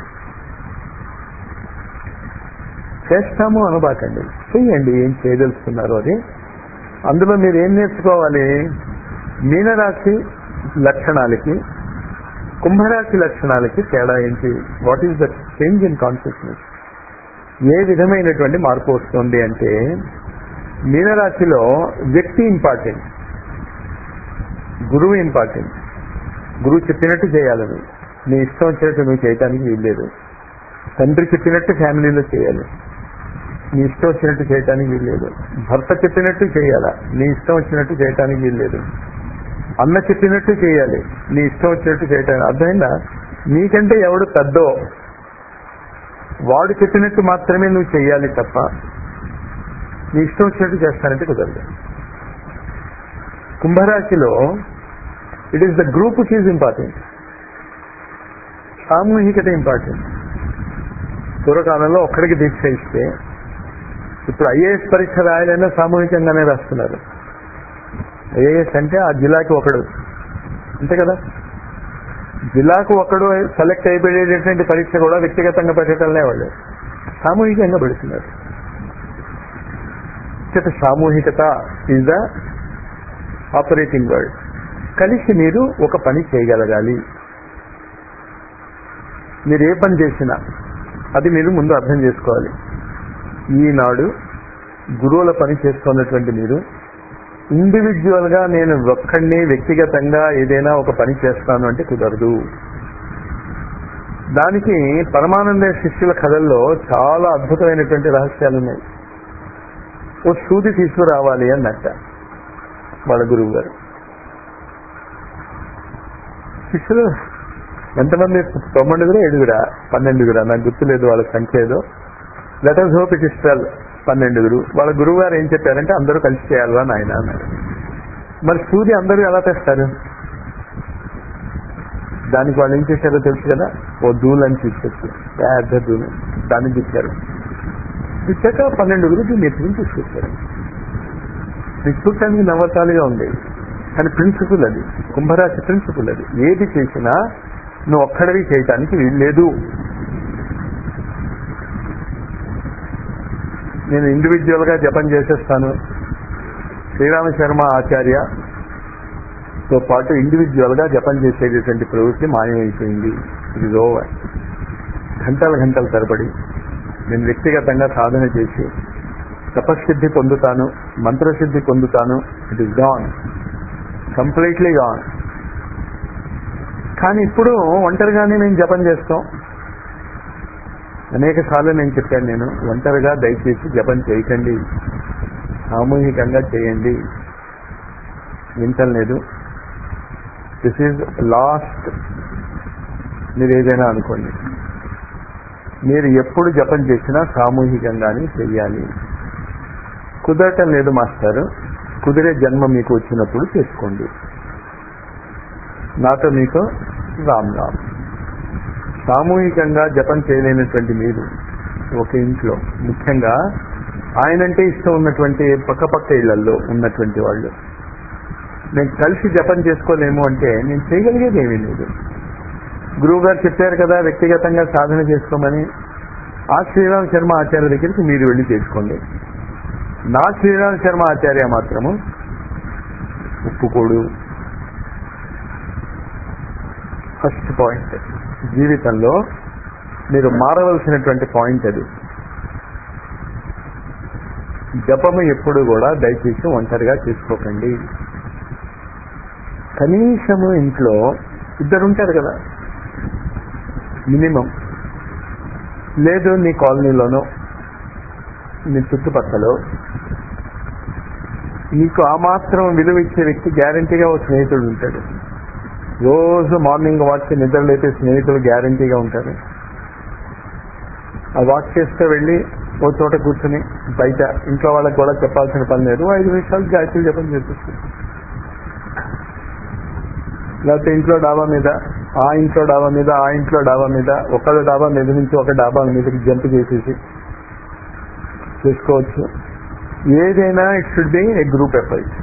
చేస్తాము అనబాకండి చెయ్యండి ఏం చేయదలుచుకున్నారు అది అందులో మీరు ఏం నేర్చుకోవాలి మీనరాశి లక్షణాలకి కుంభరాశి లక్షణాలకి తేడా ఏంటి what is the change in consciousness ఏ విధమైనటువంటి మార్పు వస్తుంది అంటే మీనరాశిలో వ్యక్తి ఇంపార్టెంట్ గురువు ఇంపార్టెంట్ గురువు చెప్పినట్టు చేయాలని నీ ఇష్టం వచ్చినట్టు నువ్వు చేయటానికి వీల్లేదు తండ్రి చెప్పినట్టు ఫ్యామిలీలో చేయాలి నీ ఇష్టం వచ్చినట్టు చేయటానికి వీల్లేదు భర్త చెప్పినట్టు చేయాలా నీ ఇష్టం వచ్చినట్టు చేయటానికి వీల్లేదు అన్న చెప్పినట్టు చేయాలి నీ ఇష్టం వచ్చినట్టు చేయటానికి అర్థమైందా నీకంటే ఎవడు పెద్దో వాడు చెప్పినట్టు మాత్రమే నువ్వు చేయాలి తప్ప నీ ఇష్టం వచ్చినట్టు చేస్తానంటే కుదరదు కుంభరాశిలో it is the group which is important సామూహికత ఇంపార్టెంట్ పూర్వకాలంలో ఒక్కడికి దీక్ష ఇస్తే ఇప్పుడు ఐఏఎస్ పరీక్ష రాయాలన్నా సామూహికంగానే రాస్తున్నారు ఐఏఎస్ అంటే ఆ జిల్లాకి ఒకడు అంతే కదా జిల్లాకు ఒకడు సెలెక్ట్ అయిపోయేటటువంటి పరీక్ష కూడా వ్యక్తిగతంగా పెట్టడంలే వాళ్ళు సామూహికంగా పెడుతున్నారు చేత సామూహికత ఈజ్ ద ఆపరేటింగ్ వర్డ్ కలిసి మీరు ఒక పని చేయగలగాలి మీరు ఏ పని చేసినా అది మీరు ముందు అర్థం చేసుకోవాలి ఈనాడు గురువుల పని చేస్తున్నటువంటి మీరు ఇండివిజువల్ గా నేను ఒక్కడిని వ్యక్తిగతంగా ఏదైనా ఒక పని చేస్తాను అంటే కుదరదు దానికి పరమానంద శిష్యుల కథల్లో చాలా అద్భుతమైనటువంటి రహస్యాలు ఉన్నాయి ఓ సూది తీసుకురావాలి అన్నట్ట వాళ్ళ గురువు గారు శిష్యులు ఎంతమంది తొమ్మిదిగురా ఏడుగురా పన్నెండుగురా నాకు గుర్తులేదు వాళ్ళ సంఖ్య ఏదో లెటర్స్ హోప్ ఇట్ ఇస్టాల్ పన్నెండుగురు వాళ్ళ గురువు గారు ఏం చెప్పారంటే అందరూ కలిసి చేయాలా నాయన అన్నారు మరి సూర్య అందరూ ఎలా తెస్తారు దానికి వాళ్ళు ఏం చేశారో తెలుసు కదా ఓ దూలని తీసుకొచ్చి పెద్ద దూలు దాన్ని తెచ్చారు తెచ్చాక పన్నెండుగురు దీన్ని ఎత్తుకుని తీసుకొచ్చారు ఇది చూడటానికి నవ్వటాలుగా ఉంది కానీ ప్రిన్సిపల్ అది కుంభరాశి ప్రిన్సిపల్ అది ఏది చేసినా నువ్వు ఒక్కడివి చేయటానికి వీల్లేదు నేను ఇండివిజువల్ గా జపం చేసేస్తాను శ్రీరామ శర్మ ఆచార్య తో పాటు ఇండివిజువల్ గా జపం చేసేటటువంటి ప్రవృత్తి మాయమైపోయింది ఇది ఓవర్ గంటల గంటల తరబడి నేను వ్యక్తిగతంగా సాధన చేసి తపశ్సిద్ధి పొందుతాను మంత్రసిద్ధి పొందుతాను it is gone completely gone కానీ ఇప్పుడు ఒంటరిగానే నేను జపం చేస్తాం అనేక సార్లు నేను చెప్పాను నేను ఒంటరిగా దయచేసి జపం చేయకండి సామూహికంగా చేయండి వింటలేదు దిస్ ఈజ్ లాస్ట్ మీరు ఏదైనా అనుకోండి మీరు ఎప్పుడు జపం చేసినా సామూహికంగానే చెయ్యాలి కుదరటం లేదు మాస్టారు కుదిరే జన్మ మీకు వచ్చినప్పుడు చేసుకోండి నాతో మీకు రామ్ రామ్ సామూహికంగా జపం చేయలేనటువంటి మీరు ఒక ఇంట్లో ముఖ్యంగా ఆయనంటే ఇష్టం ఉన్నటువంటి పక్క పక్క ఇళ్లలో ఉన్నటువంటి వాళ్ళు నేను కలిసి జపం చేసుకోలేము అంటే నేను చేయగలిగేది ఏమీ లేదు గురువు గారు చెప్పారు కదా వ్యక్తిగతంగా సాధన చేసుకోమని ఆ శ్రీరామ్ శర్మ ఆచార్య దగ్గరికి మీరు వెళ్ళి చేసుకోండి నా శ్రీరామ్ శర్మ ఆచార్య మాత్రము ఒప్పుకోడు ఫస్ట్ పాయింట్ జీవితంలో మీరు మారవలసినటువంటి పాయింట్ అది జపము ఎప్పుడు కూడా దయచేసి ఒంటరిగా చేసుకోకండి కనీసము ఇంట్లో ఇద్దరు ఉంటారు కదా మినిమం లేదు నీ కాలనీలోనో నీ చుట్టుపక్కల నీకు ఆ మాత్రం విలువ ఇచ్చే వ్యక్తి గ్యారంటీగా ఓ స్నేహితుడు ఉంటాడు రోజు మార్నింగ్ వాక్ నిద్రలేపే స్నేహితులు గ్యారంటీగా ఉంటారు ఆ వాక్ చేస్తూ వెళ్ళి ఓ చోట కూర్చుని బయట ఇంట్లో వాళ్ళకి కూడా చెప్పాల్సిన పని లేదు ఐదు నిమిషాలు గాయత్రి జపం చేసేస్తుంది లేకపోతే ఇంట్లో డాబా మీద ఆ ఇంట్లో డాబా మీద ఆ ఇంట్లో డాబా మీద ఒకళ్ళ డాబా మీద నుంచి ఒక డాబా మీదకి జంప్ చేసేసి చేసుకోవచ్చు ఏదైనా it should be a group effort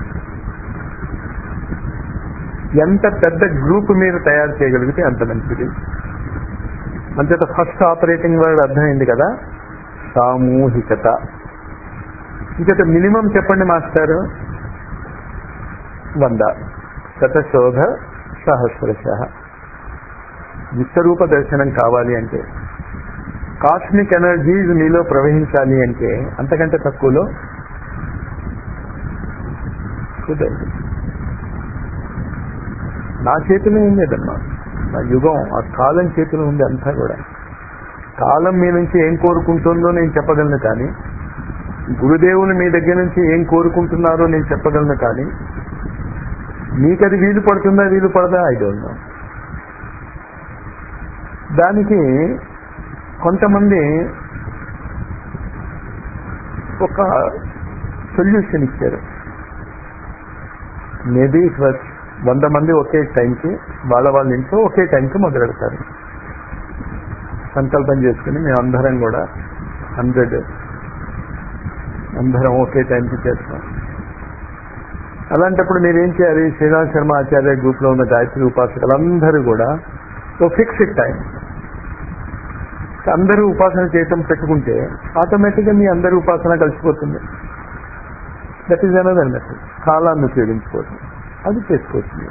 ఎంత పెద్ద గ్రూప్ మీరు తయారు చేయగలిగితే అంత మంచిది అంతేత ఫస్ట్ ఆపరేటింగ్ వర్డ్ అర్థమైంది కదా సామూహికత ఇంకైతే మినిమం చెప్పండి మాస్టర్ వంద శతశోధ సహస్రశ విశ్వరూప దర్శనం కావాలి అంటే కాస్మిక్ ఎనర్జీస్ మీలో ప్రవహించాలి అంటే అంతకంటే తక్కువలో కుదరదు నా చేతిలో ఏం లేదమ్మా నా యుగం ఆ కాలం చేతిలో ఉంది అంతా కూడా కాలం మీ నుంచి ఏం కోరుకుంటుందో నేను చెప్పగలను కానీ గురుదేవుని మీ దగ్గర నుంచి ఏం కోరుకుంటున్నారో నేను చెప్పగలను కానీ మీకు అది వీలు పడుతుందా వీలు పడదా ఐ డోంట్ నో దానికి కొంతమంది ఒక సొల్యూషన్ ఇచ్చారు మేబీ ఇట్ వాజ్ వంద మంది ఒకే టైంకి వాళ్ళ వాళ్ళ ఇంట్లో ఒకే టైంకి మొదలెడతారు సంకల్పం చేసుకుని మేము అందరం కూడా హండ్రెడ్ అందరం ఒకే టైంకి చేస్తాం అలాంటప్పుడు మీరు ఏం చేయాలి శ్రీరామ్ శర్మ ఆచార్య గ్రూప్ లో ఉన్న గాయత్రి ఉపాసకులందరూ కూడా ఓ ఫిక్స్డ్ టైం అందరూ ఉపాసన చేయటం పెట్టుకుంటే ఆటోమేటిక్గా మీ అందరి ఉపాసన కలిసిపోతుంది దట్ ఈజ్ అనదర్ మెథడ్ కాలాన్ని ఉపయోగించుకోవచ్చు అది చేసుకోవచ్చు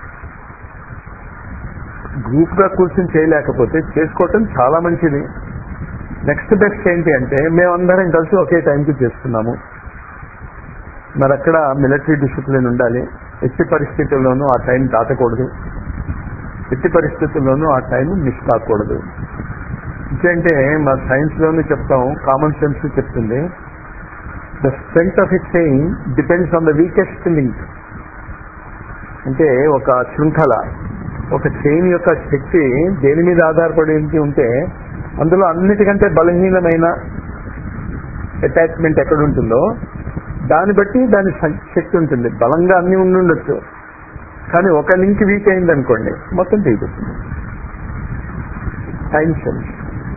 గ్రూప్ గా కూర్చొని చేయలేకపోతే చేసుకోవటం చాలా మంచిది నెక్స్ట్ బెస్ట్ ఏంటి అంటే మేమందరం కలిసి ఒకే టైంకి చేస్తున్నాము మరి అక్కడ మిలిటరీ డిసిప్లిన్ ఉండాలి ఎట్టి పరిస్థితుల్లోనూ ఆ టైం దాటకూడదు ఎట్టి పరిస్థితుల్లోనూ ఆ టైం మిస్ కాకూడదు ఎందుకంటే మా సైన్స్ లోనే చెప్తాం కామన్ సెన్స్ చెప్తుంది the strength of it chain depends on the weakest link అంటే ఒక శృంఖల ఒక చైన్ యొక్క శక్తి దేని మీద ఆధారపడి ఉంటే అందులో అన్నిటికంటే బలహీనమైన అటాచ్మెంట్ ఎక్కడ ఉంటుందో దాన్ని బట్టి దాని శక్తి ఉంటుంది బలంగా అన్ని ఉండి ఉండొచ్చు కానీ ఒక లింక్ వీక్ అయింది అనుకోండి మొత్తం తెగిపోతుంది టైం సెన్స్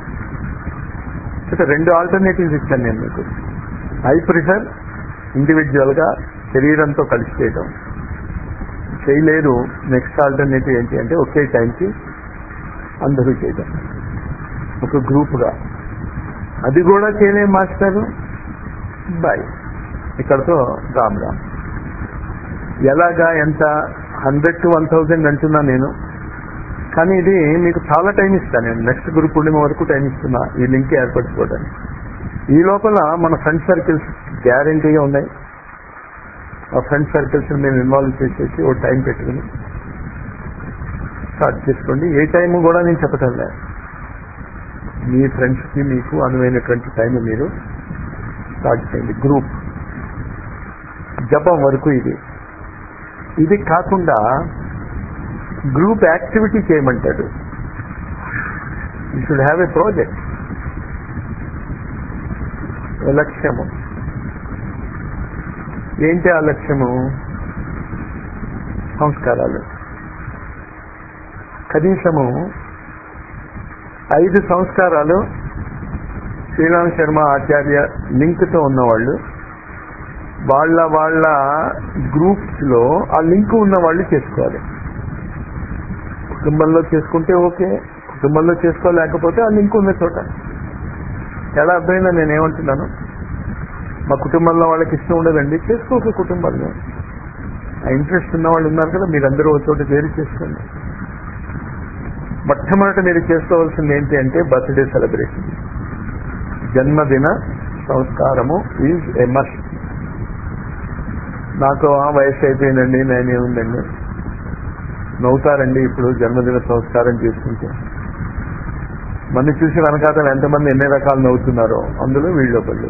అంటే రెండు ఆల్టర్నేటివ్స్ ఇచ్చాను నేను మీకు ఐ ప్రిఫర్ ఇండివిజువల్ గా శరీరంతో కలిసి చేయడం చేయలేరు నెక్స్ట్ ఆల్టర్నేటివ్ ఏంటి అంటే ఒకే టైంకి అందరూ చేయడం ఒక గ్రూప్గా అది కూడా చేయలేం మాస్టర్ బాయ్ ఇక్కడతో రామ్ రామ్ ఎలాగా ఎంత హండ్రెడ్ టు వన్ థౌజండ్ అంటున్నా నేను కానీ ఇది మీకు చాలా టైం ఇస్తాను నేను నెక్స్ట్ గురు పూర్ణిమ వరకు టైం ఇస్తున్నా ఈ లింక్ ఏర్పరచుకోవడానికి ఈ లోపల మన ఫ్రెండ్ సర్కిల్స్ గ్యారంటీగా ఉన్నాయి ఆ ఫ్రెండ్ సర్కిల్స్ మేము ఇన్వాల్వ్ చేసేసి ఓ టైం పెట్టుకుని స్టార్ట్ చేసుకోండి ఏ టైం కూడా నేను చెప్పటం లేదు మీ ఫ్రెండ్స్కి మీకు అనువైనటువంటి టైం మీరు స్టార్ట్ చేయండి గ్రూప్ జపం వరకు ఇది ఇది కాకుండా గ్రూప్ యాక్టివిటీ చేయమంటాడు you should have a project లక్ష్యము ఏంటి ఆ లక్ష్యము సంస్కారాలు కనీసము ఐదు సంస్కారాలు శ్రీరామ్ శర్మ ఆచార్య లింక్తో ఉన్నవాళ్ళు వాళ్ళ వాళ్ళ గ్రూప్స్ లో ఆ లింక్ ఉన్న వాళ్ళు చేసుకోవాలి కుటుంబంలో చేసుకుంటే ఓకే కుటుంబంలో చేసుకోలేకపోతే ఆ లింక్ ఉన్న చోట ఎలా అర్థమైందా నేను ఏమంటున్నాను మా కుటుంబంలో వాళ్ళకి ఇష్టం ఉండదండి చేసుకోక కుటుంబాల్లో ఆ ఇంట్రెస్ట్ ఉన్న వాళ్ళు ఉన్నారు కదా మీరందరూ ఒక చోట చేరి చేసుకోండి మొట్టమొదట మీరు చేసుకోవాల్సింది ఏంటి అంటే బర్త్డే సెలబ్రేషన్ జన్మదిన సంస్కారము ఈజ్ ఎ మస్ట్ నాకు ఆ వయసు అయిపోయిందండి నేనేముందండి నవ్వుతారండి ఇప్పుడు జన్మదిన సంస్కారం చేసుకుంటే మన చూసి వెనకాతలు ఎంతమంది ఎన్ని రకాలు నవ్వుతున్నారో అందులో వీళ్ళు ఒకళ్ళు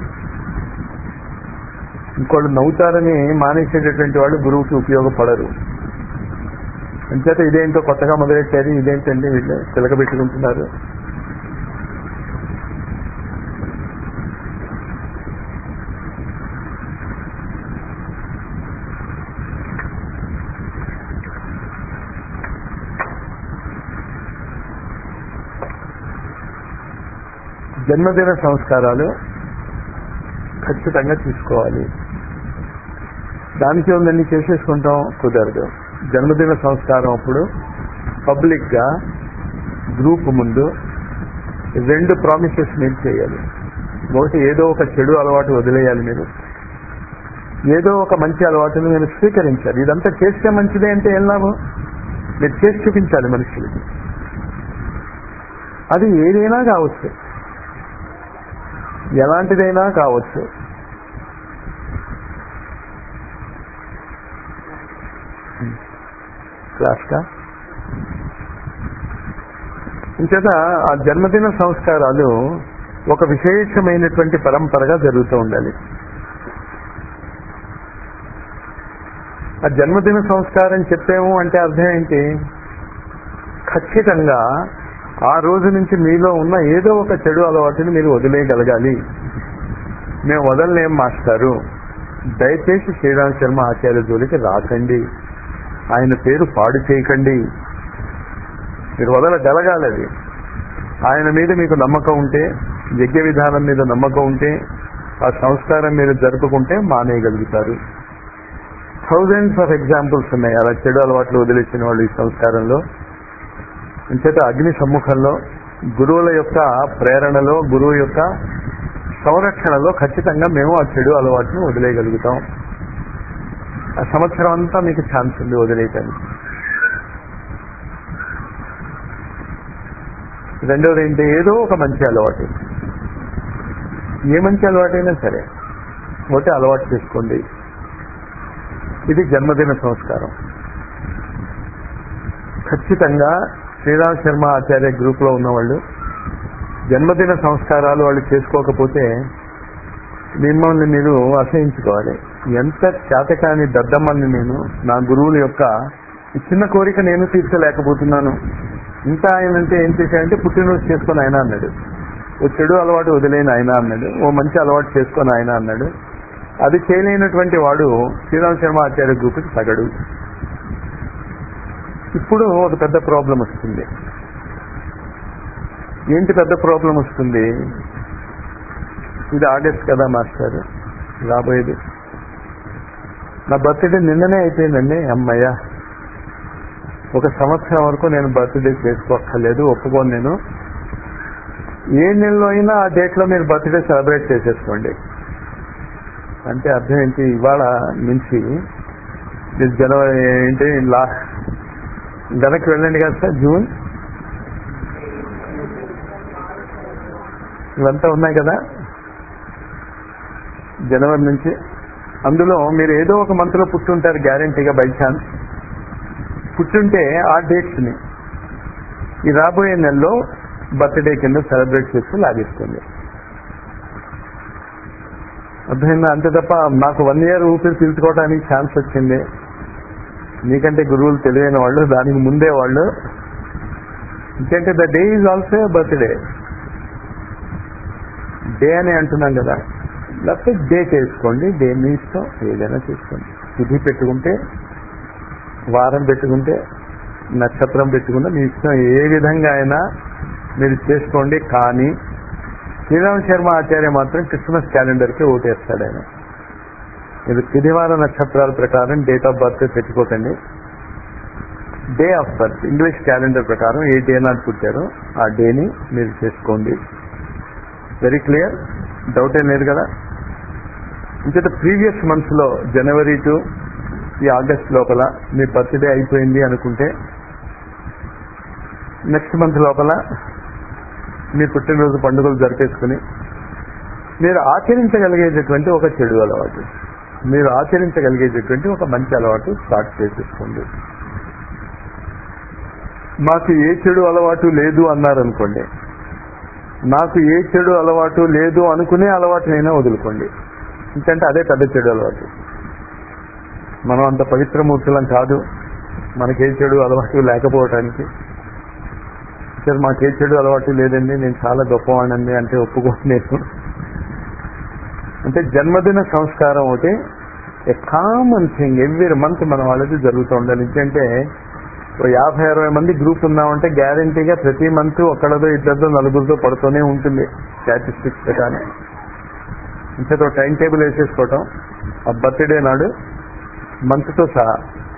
ఇంకోళ్ళు నవ్వుతారని మానేసేటటువంటి వాళ్ళు గురువుకి ఉపయోగపడరు అంచేత ఇదేంటో కొత్తగా మొదలెట్టారు ఇదేంటండి వీళ్ళు చిలక పెట్టుకుంటున్నారు జన్మదిన సంస్కారాలు ఖచ్చితంగా తీసుకోవాలి దానికి ఉందని చేసేసుకుంటాం కుదరదు జన్మదిన సంస్కారం అప్పుడు పబ్లిక్ గా గ్రూప్ ముందు రెండు ప్రామిసెస్ మీరు చేయాలి ఒకటి ఏదో ఒక చెడు అలవాటు వదిలేయాలి మీరు ఏదో ఒక మంచి అలవాటును మీరు స్వీకరించాలి ఇదంతా చేస్తే మంచిదే అంటే ఏం లాభం మీరు చేసి చూపించాలి మనుషులకి అది ఏదైనా కావచ్చు ఎలాంటిదైనా కావచ్చు క్లాస్ కా ఇంచేత ఆ జన్మదిన సంస్కారాలు ఒక విశేషమైనటువంటి పరంపరగా జరుగుతూ ఉండాలి ఆ జన్మదిన సంస్కారం చెప్పాము అంటే అర్థం ఏంటి ఖచ్చితంగా ఆ రోజు నుంచి మీలో ఉన్న ఏదో ఒక చెడు అలవాటుని మీరు వదిలేయగలగాలి మేము వదలలేం మాస్టారు దయచేసి శ్రీరామ్ శర్మ ఆచార్య జోలికి రాకండి ఆయన పేరు పాడు చేయకండి మీరు వదలగలగాలి అది ఆయన మీద మీకు నమ్మకం ఉంటే యజ్ఞ విధానం మీద నమ్మకం ఉంటే ఆ సంస్కారం మీరు జరుపుకుంటే మానేయగలుగుతారు థౌజండ్స్ ఆఫ్ ఎగ్జాంపుల్స్ ఉన్నాయి అలా చెడు అలవాట్లు వదిలేసిన వాళ్ళు ఈ సంస్కారంలో అంచేత అగ్ని సమ్ముఖంలో గురువుల యొక్క ప్రేరణలో గురువు యొక్క సంరక్షణలో ఖచ్చితంగా మేము ఆ చెడు అలవాటును వదిలేయగలుగుతాం ఆ సంవత్సరం అంతా మీకు ఛాన్స్ ఉంది వదిలేయటానికి రెండవది ఏంటి ఏదో ఒక మంచి అలవాటు ఏ మంచి అలవాటైనా సరే ఒకటి అలవాటు చేసుకోండి ఇది జన్మదిన సంస్కారం ఖచ్చితంగా శ్రీరామ్ శర్మ ఆచార్య గ్రూప్ లో ఉన్నవాళ్ళు జన్మదిన సంస్కారాలు వాళ్ళు చేసుకోకపోతే మిమ్మల్ని మీరు అసహించుకోవాలి ఎంత చేతకాని దద్దమ్మని నేను నా గురువుల యొక్క ఈ చిన్న కోరిక నేను తీర్చలేకపోతున్నాను ఇంకా ఆయన అంటే ఏం చేశాడంటే పుట్టినరోజు చేసుకొని ఆయన అన్నాడు ఓ చెడు అలవాటు వదిలేని ఆయన అన్నాడు ఓ మంచి అలవాటు చేసుకొని ఆయన అన్నాడు అది చేయలేనటువంటి వాడు శ్రీరామ్ శర్మ ఆచార్య గ్రూప్కి తగడు ఇప్పుడు ఒక పెద్ద ప్రాబ్లం వస్తుంది ఏంటి పెద్ద ప్రాబ్లం వస్తుంది ఇది ఆగస్ట్ కదా మాస్టర్ రాబోయేది నా బర్త్డే నిన్ననే అయిపోయిందండి అమ్మయ్య ఒక సంవత్సరం వరకు నేను బర్త్డే చేసుకోక్కర్లేదు ఒప్పుకోను నేను ఏ నెలలో అయినా ఆ డేట్లో మీరు బర్త్డే సెలబ్రేట్ చేసేసుకోండి అంటే అర్థం ఏంటి ఇవాళ నుంచి మీరు జనవరి ఏంటి లా వెనక్కి వెళ్ళండి కదా సార్ జూన్ ఇవంతా ఉన్నాయి కదా జనవరి నుంచి అందులో మీరు ఏదో ఒక మంత్లో పుట్టుంటారు గ్యారంటీగా బై ఛాన్స్ పుట్టుంటే ఆ డేట్స్ ని ఈ రాబోయే నెలలో బర్త్డే కింద సెలబ్రేట్ చేస్తూ లాగేస్తుంది అర్థమైందా అంతే తప్ప నాకు వన్ ఇయర్ ఊపిరి పీల్చుకోవడానికి ఛాన్స్ వచ్చింది నీకంటే గురువులు తెలివైన వాళ్ళు దానికి ముందే వాళ్ళు ఎందుకంటే the day is also birthday day అని అంటున్నాం కదా లేకపోతే డే చేసుకోండి డే మీ ఇష్టం ఏదైనా చేసుకోండి తిథి పెట్టుకుంటే వారం పెట్టుకుంటే నక్షత్రం పెట్టుకుంటే మీ ఇష్టం ఏ విధంగా అయినా మీరు చేసుకోండి కానీ శ్రీరామ్ శర్మ ఆచార్య మాత్రం క్రిస్మస్ క్యాలెండర్కి ఓటేస్తాడు ఆయన మీరు తిదివార నక్షత్రాల ప్రకారం డేట్ ఆఫ్ బర్త్ పెట్టుకోకండి day of birth English calendar ప్రకారం ఏ డే నాడు పుట్టారో ఆ డేని మీరు చేసుకోండి వెరీ క్లియర్ డౌట్ ఏం లేదు కదా ఇంకైతే ప్రీవియస్ మంత్స్ లో జనవరి టు ఈ ఆగస్ట్ లోపల మీ బర్త్డే అయిపోయింది అనుకుంటే నెక్స్ట్ మంత్ లోపల మీ పుట్టినరోజు పండుగలు జరిపేసుకుని మీరు ఆచరించగలిగేటటువంటి ఒక చెడు అలవాటు మీరు ఆచరించగలిగేటటువంటి ఒక మంచి అలవాటు స్టార్ట్ చేసేసుకోండి మాకు ఏ చెడు అలవాటు లేదు అన్నారనుకోండి నాకు ఏ చెడు అలవాటు లేదు అనుకునే అలవాటునైనా వదులుకోండి ఎందుకంటే అదే పెద్ద చెడు అలవాటు మనం అంత పవిత్రమూర్తులం కాదు మనకే చెడు అలవాటు లేకపోవటానికి సార్ మాకే చెడు అలవాటు లేదండి నేను చాలా గొప్పవాడినండి అంటే ఒప్పుకోండి నేను అంటే జన్మదిన సంస్కారం ఒకటి a common thing every month మన వాళ్ళకి జరుగుతూ ఉండాలి ఎందుకంటే ఓ యాభై అరవై మంది గ్రూప్ ఉన్నామంటే గ్యారంటీగా ప్రతి మంత్ ఒక్కడదో ఇద్దరితో నలుగురితో పడుతూనే ఉంటుంది స్టాటిస్టిక్స్ ప్రకారం ఇంతతో టైం టేబుల్ వేసేసుకోవటం ఆ బర్త్డే నాడు మంత్తో సహా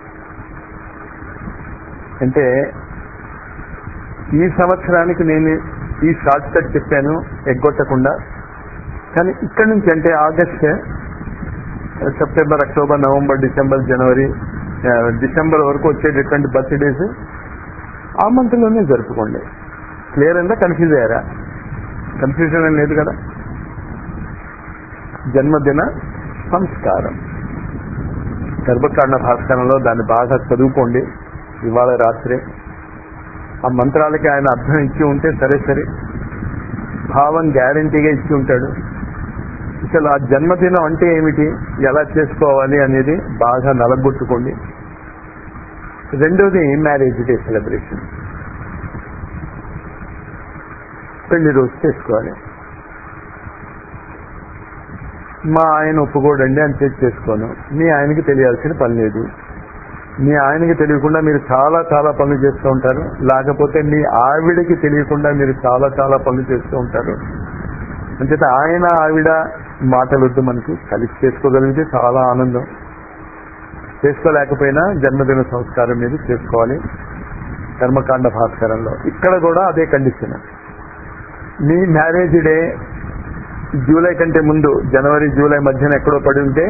అంటే ఈ సంవత్సరానికి నేను ఈ షార్ట్ కట్ చెప్పాను ఎగ్గొట్టకుండా కానీ ఇక్కడి నుంచి అంటే August September October November December January ఆ, డిసెంబర్ వరకు వచ్చేటటువంటి బర్త్డేస్ ఆ మంత్లోనే జరుపుకోండి క్లియర్ అయిందా కన్ఫ్యూజ్ అయ్యారా కన్ఫ్యూజన్ ఏం లేదు కదా జన్మదిన సంస్కారం గర్భకాండ భాస్కరంలో దాన్ని బాగా చదువుకోండి ఇవాళ రాత్రి ఆ మంత్రాలకి ఆయన అర్థం ఇచ్చి ఉంటే సరే సరే భావం గ్యారంటీగా ఇచ్చి ఉంటాడు అసలు ఆ జన్మదినం అంటే ఏమిటి ఎలా చేసుకోవాలి అనేది బాగా నలగొట్టుకోండి రెండోది మ్యారేజ్ డే సెలబ్రేషన్ పెళ్లి రోజు చేసుకోవాలి మా ఆయన ఒప్పుకోడండి అని చేసి చేసుకోను మీ ఆయనకి తెలియాల్సిన పని లేదు మీ ఆయనకి తెలియకుండా మీరు చాలా చాలా పనులు చేస్తూ ఉంటారు లేకపోతే మీ ఆవిడకి తెలియకుండా మీరు చాలా చాలా పనులు చేస్తూ ఉంటారు అంచేత ఆయన ఆవిడ మాటలు వద్దు మనకి కలిసి చేసుకోగలిగితే చాలా ఆనందం చేసుకోలేకపోయినా జన్మదిన సంస్కారం మీద చేసుకోవాలి కర్మకాండ భాస్కరంలో ఇక్కడ కూడా అదే కండిషన్ మీ మ్యారేజ్ డే జూలై కంటే ముందు జనవరి జూలై మధ్యన ఎక్కడో పడి ఉంటే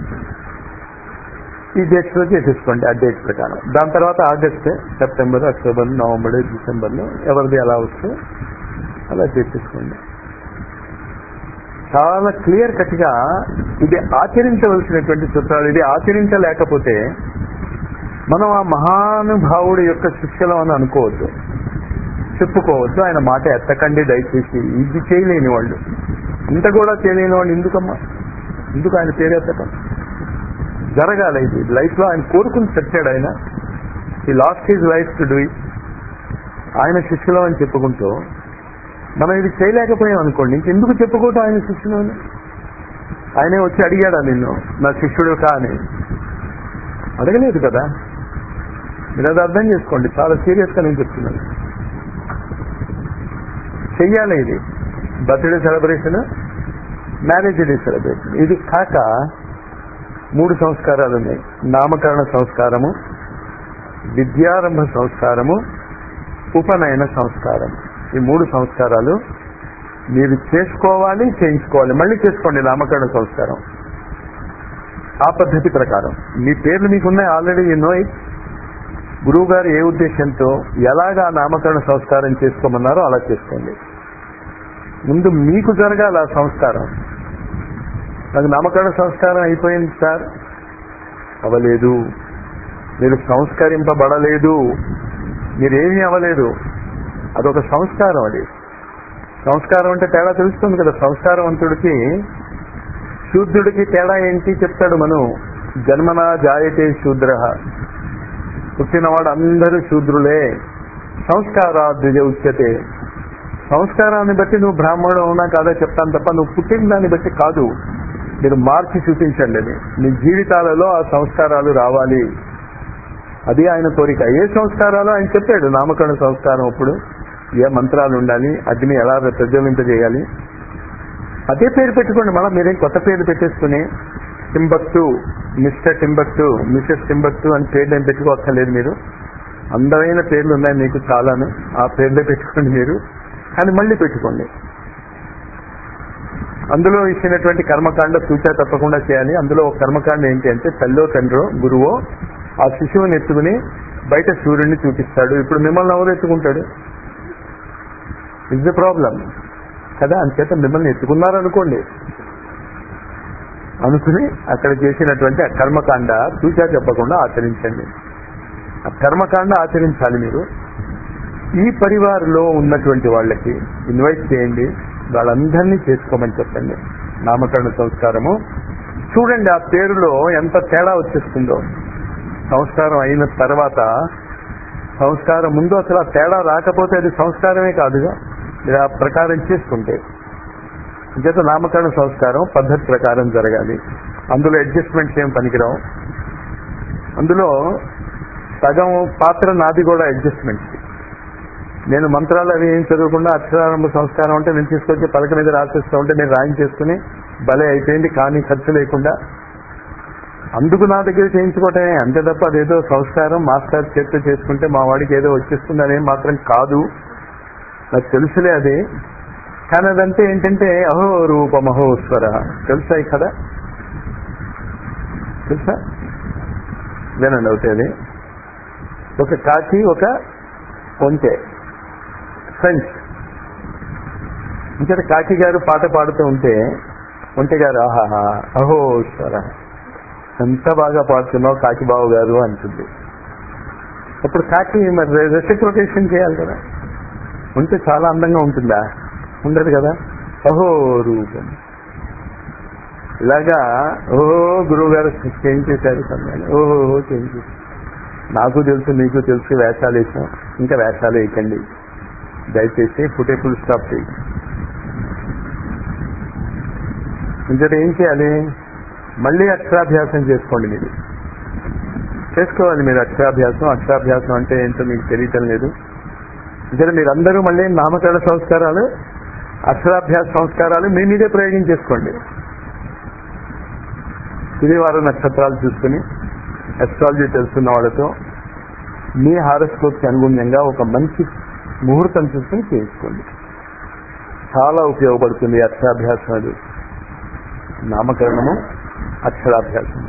ఈ డేట్స్ లో చేసేసుకోండి ఆ డేట్ ప్రకారం దాని తర్వాత ఆగస్ట్ సెప్టెంబర్ అక్టోబర్ నవంబర్ డిసెంబర్లో ఎవరిది ఎలా వస్తే అలా చేసేసుకోండి చాలా క్లియర్ కట్ గా ఇది ఆచరించవలసినటువంటి సూత్రాలు ఇది ఆచరించలేకపోతే మనం ఆ మహానుభావుడి యొక్క శిష్యులం అని అనుకోవద్దు చెప్పుకోవద్దు ఆయన మాట ఎత్తకండి దయచేసి ఇది చేయలేని వాళ్ళు ఇంత కూడా చేయలేని వాళ్ళు ఎందుకమ్మా ఎందుకు ఆయన పేరు ఎత్తటం జరగాలి ఇది లైఫ్ లో ఆయన కోరుకుని చచ్చాడు ఆయన ఈ lost his life to do ఆయన శిష్యులం అని చెప్పుకుంటూ మనం ఇది చేయలేకపోయాం అనుకోండి ఇంకెందుకు చెప్పుకోవటం ఆయన శిష్యులు అని ఆయనే వచ్చి అడిగాడా నిన్ను నా శిష్యుడు కా అని అడగలేదు కదా మీరు అది అర్థం చేసుకోండి చాలా సీరియస్ గా నేను చెప్తున్నాను చెయ్యాలి ఇది birthday celebration marriage day celebration ఇది కాక మూడు సంస్కారాలు ఉన్నాయి నామకరణ సంస్కారము విద్యారంభ సంస్కారము ఉపనయన సంస్కారం ఈ మూడు సంస్కారాలు మీరు చేసుకోవాలి చేయించుకోవాలి మళ్ళీ చేసుకోండి నామకరణ సంస్కారం ఆ పద్ధతి ప్రకారం మీ పేర్లు మీకున్నాయి ఆల్రెడీ యూ నో ఇట్ గురువు గారు ఏ ఉద్దేశంతో ఎలాగా నామకరణ సంస్కారం చేసుకోమన్నారో అలా చేసుకోండి ముందు మీకు జరగాలి ఆ సంస్కారం నాకు నామకరణ సంస్కారం అయిపోయింది సార్ అవ్వలేదు మీరు సంస్కరింపబడలేదు మీరేమీ అవ్వలేదు అదొక సంస్కారం అది సంస్కారం అంటే తేడా తెలుస్తుంది కదా సంస్కారవంతుడికి శూద్రుడికి తేడా ఏంటి చెప్తాడు మనం జన్మనా జాయతే శూద్ర పుట్టినవాడు అందరూ శూద్రులే సంస్కారాద్విజ ఉచ్యతే సంస్కారాన్ని బట్టి నువ్వు బ్రాహ్మణుడు అవునా కాదా చెప్తాను తప్ప నువ్వు పుట్టిన దాన్ని బట్టి కాదు మీరు మార్చి చూపించండి అది మీ జీవితాలలో ఆ సంస్కారాలు రావాలి అది ఆయన కోరిక ఏ సంస్కారాలు ఆయన చెప్పాడు నామకరణ సంస్కారం అప్పుడు ఏ మంత్రాలు ఉండాలి అగ్ని ఎలా ప్రజ్వలింపజేయాలి అదే పేరు పెట్టుకోండి మళ్ళీ మీరేం కొత్త పేరు పెట్టేసుకుని Timbuktu mister Timbuktu missus Timbuktu అని పేర్లు ఏం పెట్టుకోక్కర్లేదు మీరు అందమైన పేర్లు ఉన్నాయి మీకు చాలాను ఆ పేర్లే పెట్టుకోండి మీరు కానీ మళ్ళీ పెట్టుకోండి అందులో ఇచ్చినటువంటి కర్మకాండ సూచన తప్పకుండా చేయాలి అందులో ఒక కర్మకాండ ఏంటి అంటే తల్లో తండ్రో గురువో ఆ శిశువుని ఎత్తుకుని బయట సూర్యుడిని చూపిస్తాడు ఇప్పుడు మిమ్మల్ని ఎవరు ఎత్తుకుంటాడు ఇస్ ద ప్రాబ్లం కదా అంచేత మిమ్మల్ని ఎత్తుకున్నారనుకోండి అనుకుని అక్కడ చేసినటువంటి ఆ కర్మకాండ సూచన చెప్పకుండా ఆచరించండి ఆ కర్మకాండ ఆచరించాలి మీరు ఈ పరివారంలో ఉన్నటువంటి వాళ్ళకి ఇన్వైట్ చేయండి వాళ్ళందరినీ చేసుకోమని చెప్పండి నామకరణ సంస్కారము చూడండి ఆ పేరులో ఎంత తేడా వచ్చేస్తుందో సంస్కారం అయిన తర్వాత సంస్కారం ముందు అసలు ఆ తేడా రాకపోతే అది సంస్కారమే కాదుగా మీరు ఆ ప్రకారం చేసుకుంటే చేత నామకరణ సంస్కారం పద్ధతి ప్రకారం జరగాలి అందులో అడ్జస్ట్మెంట్స్ ఏం పనికిరావు అందులో సగం పాత్ర నాది కూడా అడ్జస్ట్మెంట్స్ నేను మంత్రాలు అవి ఏం చదవకుండా అక్షరారంభ సంస్కారం అంటే నేను తీసుకొచ్చి పలక మీద రాసేస్తూ ఉంటే నేను రాయించేసుకుని భలే అయిపోయింది కానీ ఖర్చు లేకుండా అందుకు నా దగ్గర చేయించుకోవటమే అంతే తప్ప అదేదో సంస్కారం మాస్టర్ చేతితో చేసుకుంటే మా వాడికి ఏదో వచ్చేస్తుంది అనేది మాత్రం కాదు నాకు తెలుసులే అది కానీ అదంటే ఏంటంటే అహో రూపమహోస్వర తెలుసా ఈ కథ తెలుసా వినండి అవుతుంది ఒక కాకి ఒక కొంచె ఫ్రెండ్స్ ఇంకా కాకి గారు పాట పాడుతూ ఉంటే ఒంటె గారు ఆహాహా అహో ఈశ్వర ఎంత బాగా పాడుతున్నావు కాకి బాబు గారు అంటుంది అప్పుడు కాకి మరి రెసిప్రొకేషన్ చేయాలి కదా ఉంటే చాలా అందంగా ఉంటుందా ఉండదు కదా అహో రూపం ఇలాగా ఓహో గురువు గారు చేంజ్ చేశారు సమయాన్ని ఓహో చేంజ్ చేశారు నాకు తెలుసు నీకు తెలుసు వేషాలు వేసాం ఇంకా వేషాలు వేయకండి దయచేసి ఫుటే ఫుల్ స్టాప్ చేయి ఇంకా ఏం చేయాలి మళ్ళీ అక్షరాభ్యాసం చేసుకోండి మీరు చేసుకోవాలి మీరు అక్షరాభ్యాసం అక్షరాభ్యాసం అంటే ఏంటో మీకు తెలియటం లేదు ఇక్కడ మీరందరూ మళ్ళీ నామకరణ సంస్కారాలు అక్షరాభ్యాస సంస్కారాలు మీ మీదే ప్రయోగం చేసుకోండి శనివారం నక్షత్రాలు చూసుకుని అస్ట్రాలజీ తెలుసున్న వాళ్ళతో మీ హారస్కోప్కి అనుగుణ్యంగా ఒక మంచి ముహూర్తం చూసుకుని చేయించుకోండి చాలా ఉపయోగపడుతుంది అక్షరాభ్యాసం అది నామకరణము అక్షరాభ్యాసం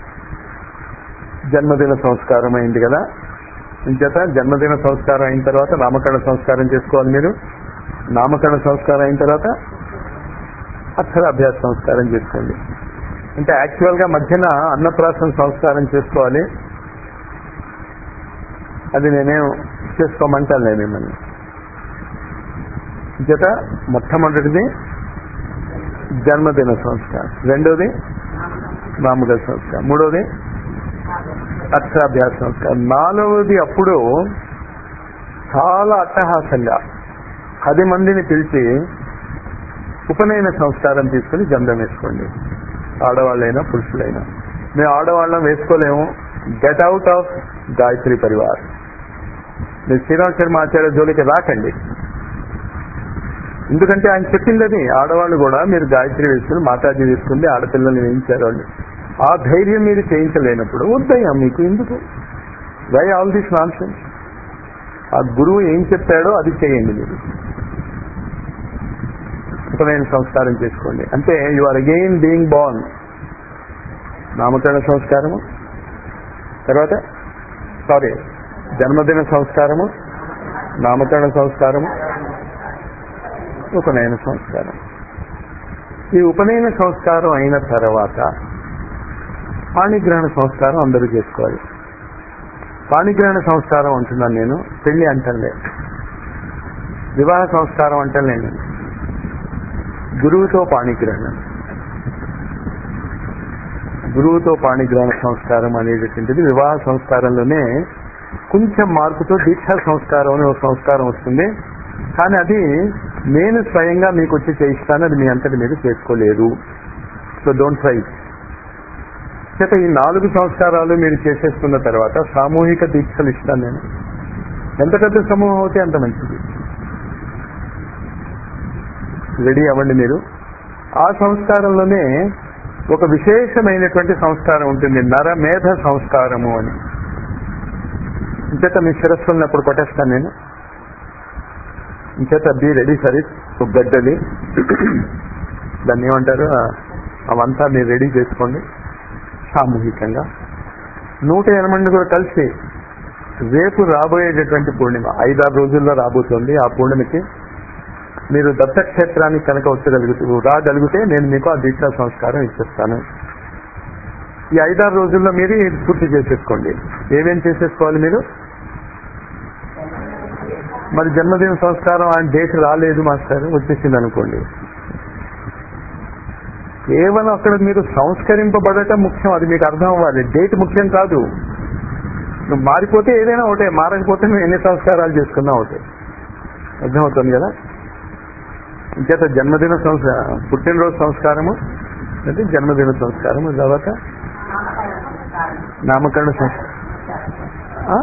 జన్మదిన సంస్కారం అయింది కదా ఇంచేత జన్మదిన సంస్కారం అయిన తర్వాత నామకరణ సంస్కారం చేసుకోవాలి మీరు నామకరణ సంస్కారం అయిన తర్వాత అక్షరాభ్యాస సంస్కారం చేసుకోండి అంటే యాక్చువల్ గా మధ్యన అన్నప్రాసన సంస్కారం చేసుకోవాలి అది నేనేం చేసుకోమంటాను నేను మిమ్మల్ని చేత మొట్టమొదటిది జన్మదిన సంస్కారం రెండోది నామకరణ సంస్కారం మూడోది అక్షరాభ్యాస సంస్కారం నాలుగవది అప్పుడు చాలా అట్టహాసంగా పది మందిని పిలిచి ఉపనయన సంస్కారం తీసుకుని గంధం వేసుకోండి ఆడవాళ్ళైనా పురుషులైనా మేము ఆడవాళ్ళం వేసుకోలేము get out of Gayatri Parivar మీరు శ్రీరామ్ శర్మ ఆచార్య జోలికి రాకండి ఎందుకంటే ఆయన చెప్పింది అది ఆడవాళ్ళు కూడా మీరు గాయత్రి వేసుకుని మాతాజీ వేసుకుంది ఆడపిల్లల్ని వేయించారు వాళ్ళు ఆ ధైర్యం మీరు చేయించలేనప్పుడు వద్దయ్యా మీకు ఎందుకు వై ఆల్ దిస్ నాన్ ఆ గురువు ఏం చెప్పాడో అది చేయండి మీరు ఉపనయన సంస్కారం చేసుకోండి అంటే you are again being born నామకరణ సంస్కారము తర్వాత సారీ జన్మదిన సంస్కారము నామకరణ సంస్కారము ఉపనయన సంస్కారం ఈ ఉపనయన సంస్కారం అయిన తర్వాత పాణిగ్రహణ సంస్కారం అందరూ చేసుకోవాలి పాణిగ్రహణ సంస్కారం అంటున్నాను నేను పెళ్లి అంటలే వివాహ సంస్కారం అంటలే నేను గురువుతో పాణిగ్రహణం గురువుతో పాణిగ్రహణ సంస్కారం అనేటటువంటిది వివాహ సంస్కారంలోనే కొంచెం మార్పుతో దీక్షా సంస్కారం అనే ఒక సంస్కారం వస్తుంది కానీ అది నేను స్వయంగా మీకు వచ్చి చేయిస్తాను అది మీ అంతటి మీరు చేసుకోలేరు సో డోంట్ ట్రై చేత ఈ నాలుగు సంస్కారాలు మీరు చేసేసుకున్న తర్వాత సామూహిక దీక్షలు ఇస్తాను నేను ఎంత పెద్ద సమూహం అవుతే అంత మంచిది రెడీ అవ్వండి మీరు ఆ సంస్కారంలోనే ఒక విశేషమైనటువంటి సంస్కారం ఉంటుంది నరమేధ సంస్కారము అని ఇంచేత మీ శిరస్సులను అప్పుడు కొట్టేస్తాను నేను ఇంచేత బి రెడీ సరే ఒక గడ్డలి దాన్ని ఏమంటారు అవంతా మీరు రెడీ చేసుకోండి సామూహికంగా నూట ఎనమంది కూడా కలిసి రేపు రాబోయేటటువంటి పూర్ణిమ ఐదారు రోజుల్లో రాబోతోంది ఆ పూర్ణిమకి మీరు దత్తక్షేత్రానికి కనుక వచ్చగలుగుతూ రాగలిగితే నేను మీకు ఆ దీక్షా సంస్కారం ఇచ్చేస్తాను ఈ ఐదారు రోజుల్లో మీరు ఇది పూర్తి చేసేసుకోండి ఏమేం చేసేసుకోవాలి మీరు మరి జన్మదిన సంస్కారం ఆ డేట్ రాలేదు మాస్టర్ వచ్చేసింది అనుకోండి కేవలం అక్కడ మీరు సంస్కరింపబడటం ముఖ్యం అది మీకు అర్థం అవ్వాలి డేట్ ముఖ్యం కాదు నువ్వు మారిపోతే ఏదైనా ఒకటే మారకపోతే నువ్వు ఎన్ని సంస్కారాలు చేసుకున్నా ఒకటే అర్థమవుతుంది కదా ఇంకేత జన్మదిన సంస్కారం పుట్టినరోజు సంస్కారము అంటే జన్మదిన సంస్కారము తర్వాత నామకరణ సంస్కారం ఆ?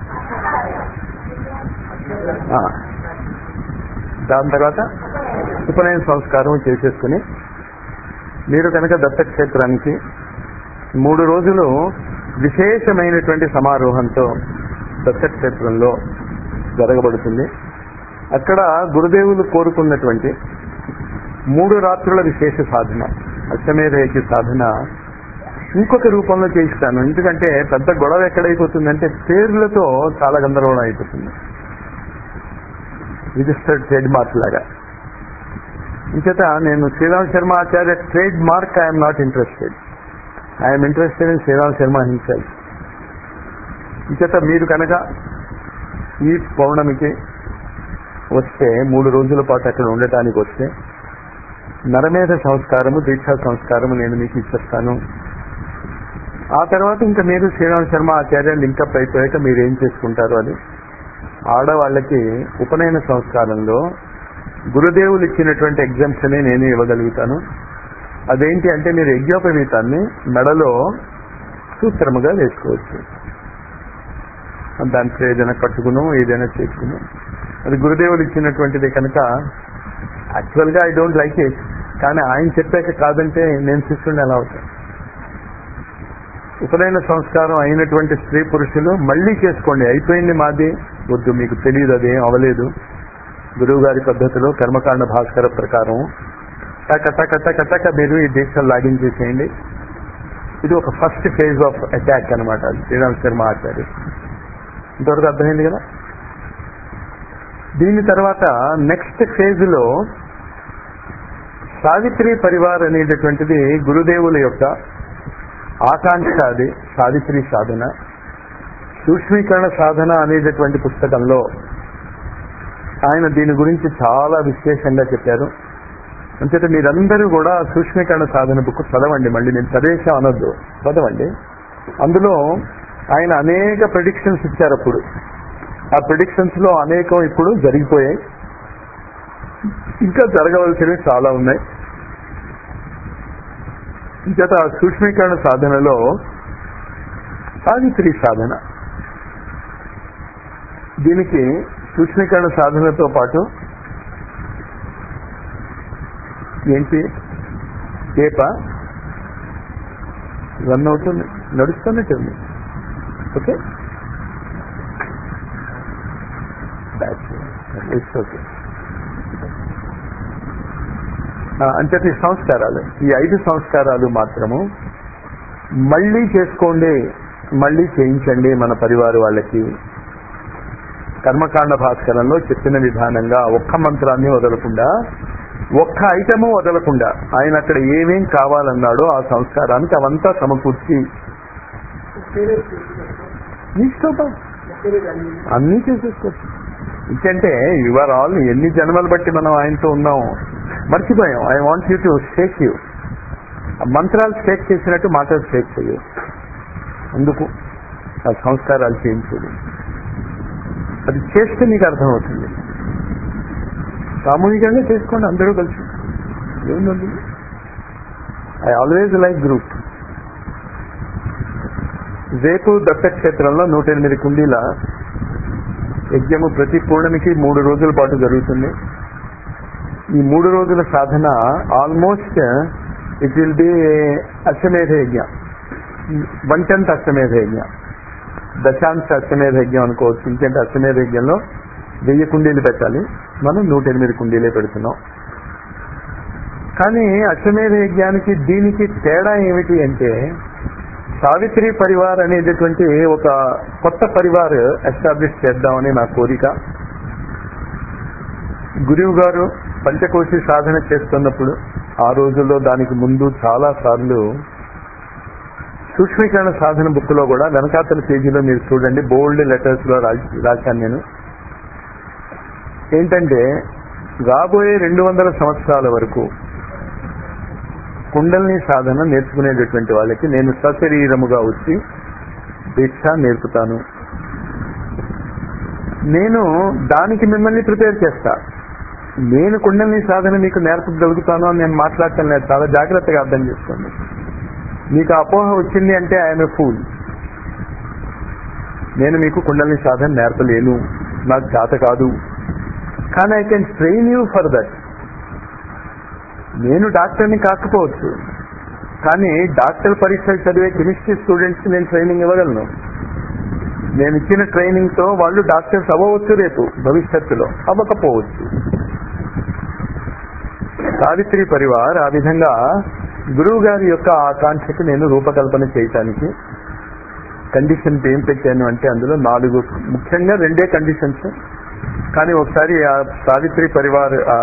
ఆ. దాని తర్వాత ఉపనయన సంస్కారం చేసేసుకుని మీరు కనుక దత్తక్షేత్రానికి మూడు రోజులు విశేషమైనటువంటి సమారోహంతో దత్తక్షేత్రంలో జరగబడుతుంది అక్కడ గురుదేవులు కోరుకున్నటువంటి మూడు రాత్రుల విశేష సాధన అష్టమేధయకి సాధన ఇంకొక రూపంలో చేయిస్తాను ఎందుకంటే పెద్ద గొడవ ఎక్కడైపోతుందంటే పేర్లతో చాలా గందరగోళం అయిపోతుంది రిజిస్టర్డ్ ట్రేడ్ మార్క్ లాగా ఇంచేత నేను Shriram Sharma Acharya trade mark I'm not interested I'm interested in Shriram Sharma himself ఇంచేత మీరు కనుక ఈ పౌర్ణమికి వస్తే మూడు రోజుల పాటు అక్కడ ఉండటానికి వస్తే నరమేధ సంస్కారము దీక్షా సంస్కారము నేను మీకు ఇచ్చేస్తాను ఆ తర్వాత ఇంకా మీరు శ్రీరామ్ శర్మ ఆచార్య లింకప్ అయిపోయాక మీరు ఏం చేసుకుంటారు అది ఆడవాళ్ళకి ఉపనయన సంస్కారంలో గురుదేవులు ఇచ్చినటువంటి ఎగ్జామ్స్ని నేను ఇవ్వగలుగుతాను అదేంటి అంటే మీరు యజ్ఞోపవీతాన్ని మెడలో సూత్రముగా వేసుకోవచ్చు దాంట్లో ఏదైనా కట్టుకును ఏదైనా చేసుకును అది గురుదేవులు ఇచ్చినటువంటిది కనుక యాక్చువల్గా ఐ డోంట్ లైక్ ఇట్ కానీ ఆయన చెప్పాక కాదంటే నేను శిష్యుడిని ఎలా అవుతాను ఉపనయన సంస్కారం అయినటువంటి స్త్రీ పురుషులు మళ్ళీ చేసుకోండి అయిపోయింది మాది వద్దు మీకు తెలియదు అదేం అవలేదు గురువు గారి పద్ధతిలో కర్మకాండ భాస్కర ప్రకారం టక టక టక టక మీరు ఈ దీక్షలు లాగించేసేయండి ఇది ఒక ఫస్ట్ ఫేజ్ ఆఫ్ అటాక్ అనమాట శ్రీరామ్ శర్మ ఆచార్య ఇంతవరకు అర్థమైంది కదా దీని తర్వాత నెక్స్ట్ ఫేజ్ లో సావిత్రి పరివార్ అనేటటువంటిది గురుదేవుల యొక్క ఆకాంక్ష అది సావిత్రి సాధన సూక్ష్మీకరణ సాధన అనేటటువంటి పుస్తకంలో ఆయన దీని గురించి చాలా విశేషంగా చెప్పారు అంచేత మీరందరూ కూడా సూక్ష్మీకరణ సాధన బుక్ చదవండి మళ్ళీ నేను చదివేసా అనొద్దు చదవండి అందులో ఆయన అనేక ప్రిడిక్షన్స్ ఇచ్చారు అప్పుడు ఆ ప్రిడిక్షన్స్ లో అనేకం ఇప్పుడు జరిగిపోయాయి ఇంకా జరగవలసినవి చాలా ఉన్నాయి ఇంచేత ఆ సూక్ష్మీకరణ సాధనలో సావిత్రి సాధన దీనికి సూక్ష్మీకరణ సాధనతో పాటు ఏంటి ఏప రన్ అవుతుంది నడుస్తున్నట్టుంది ఓకే ఇట్స్ ఓకే అంటే ఈ సంస్కారాలు ఈ ఐదు సంస్కారాలు మాత్రము మళ్ళీ చేసుకోండి మళ్ళీ చేయించండి మన పరివారు వాళ్ళకి కర్మకాండ భాస్కరంలో చెప్పిన విధానంగా ఒక్క మంత్రాన్ని వదలకుండా ఒక్క ఐటము వదలకుండా ఆయన అక్కడ ఏమేం కావాలన్నాడో ఆ సంస్కారానికి అవంతా సమకూర్చి ఇష్టం అన్నీ చేసేసుకోవచ్చు ఇంకంటే యువర్ ఆల్ ఎన్ని జన్మలు బట్టి మనం ఆయనతో ఉన్నాం మర్చిపోయాం I want you to shake you మంత్రాలు షేక్ చేసినట్టు మాటలు షేక్ చేయు అందుకు ఆ సంస్కారాలు చేయించేది అది చేస్తే నీకు అర్థమవుతుంది సామూహికంగా చేసుకోండి అందరూ కలిసి ఏముంది ఐ ఆల్వేజ్ లైక్ గ్రూప్ రేపు దత్తక్షేత్రంలో నూట ఎనిమిది కుండీల యజ్ఞము ప్రతి పూర్ణమికి మూడు రోజుల పాటు జరుగుతుంది ఈ మూడు రోజుల సాధన almost it will be Ashwamedha yagna one tenth అశ్వమేధ యజ్ఞ దశాంశ అశ్వమేధ యజ్ఞం అనుకోవచ్చు ఇంకేంటి అశ్వమేధ యజ్ఞంలో వెయ్యి కుండీలు పెట్టాలి మనం నూట ఎనిమిది కుండీలే పెడుతున్నాం కానీ అశ్వమేధ యజ్ఞానికి దీనికి తేడా ఏమిటి అంటే సావిత్రి పరివార్ అనేటటువంటి ఒక కొత్త పరివార్ ఎస్టాబ్లిష్ చేద్దామని నా కోరిక గురువు గారు పంచకోశి సాధన చేస్తున్నప్పుడు ఆ రోజుల్లో దానికి ముందు చాలా సార్లు సూక్ష్మీకరణ సాధన బుక్ లో కూడా వెనకాతల పేజీలో మీరు చూడండి బోల్డ్ లెటర్స్ లో రా- రాశాను నేను ఏంటంటే రాబోయే రెండు వందల సంవత్సరాల వరకు కుండల్ని సాధన నేర్చుకునేటటువంటి వాళ్ళకి నేను సశరీరముగా వచ్చి దీక్ష నేర్పుతాను నేను దానికి మిమ్మల్ని ప్రిపేర్ చేస్తా నేను కుండల్ని సాధన మీకు నేర్పగలుగుతాను అని నేను మాట్లాడటం లేదు చాలా జాగ్రత్తగా అర్థం చేసుకోండి మీకు ఆ అపోహ వచ్చింది అంటే ఐఎమ్ ఏ ఫూల్ నేను మీకు కుండల్ని సాధన నేర్పలేను నాకు చేత కాదు కానీ I can train you for that నేను డాక్టర్ని కాకపోవచ్చు కానీ డాక్టర్ పరీక్షలు చదివే కెమిస్ట్రీ స్టూడెంట్స్ కి నేను ట్రైనింగ్ ఇవ్వగలను నేను ఇచ్చిన ట్రైనింగ్ తో వాళ్ళు డాక్టర్స్ అవ్వవచ్చు రేపు భవిష్యత్తులో అవ్వకపోవచ్చు సావిత్రి పరివార్ ఆ విధంగా గురువు గారి యొక్క ఆకాంక్షకి నేను రూపకల్పన చేయటానికి కండిషన్ ఏం పెట్టాను అంటే అందులో నాలుగు ముఖ్యంగా రెండే కండిషన్స్ కానీ ఒకసారి ఆ సావిత్రి పరివార్ ఆ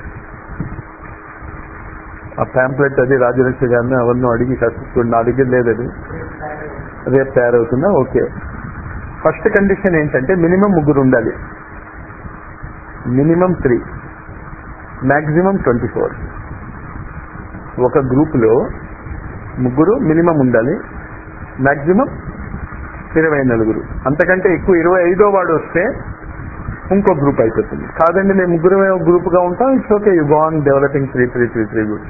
ఆ ప్యాంప్లెట్ అది రాజలక్ష్మి గారిని ఎవరినో అడిగి కష్టపడి నా దగ్గర లేదు అది రేపు తయారవుతుందా ఓకే ఫస్ట్ కండిషన్ ఏంటంటే మినిమం ముగ్గురు ఉండాలి minimum three maximum twenty four ఒక గ్రూప్ లో ముగ్గురు మినిమం ఉండాలి మాక్సిమం ఇరవై నలుగురు అంతకంటే ఎక్కువ ఇరవై ఐదో వాడు వస్తే ఇంకో గ్రూప్ అయిపోతుంది కాదండి మేము ముగ్గురమే ఒక గ్రూప్ గా ఉంటాం it's okay you gonna developing three three three three group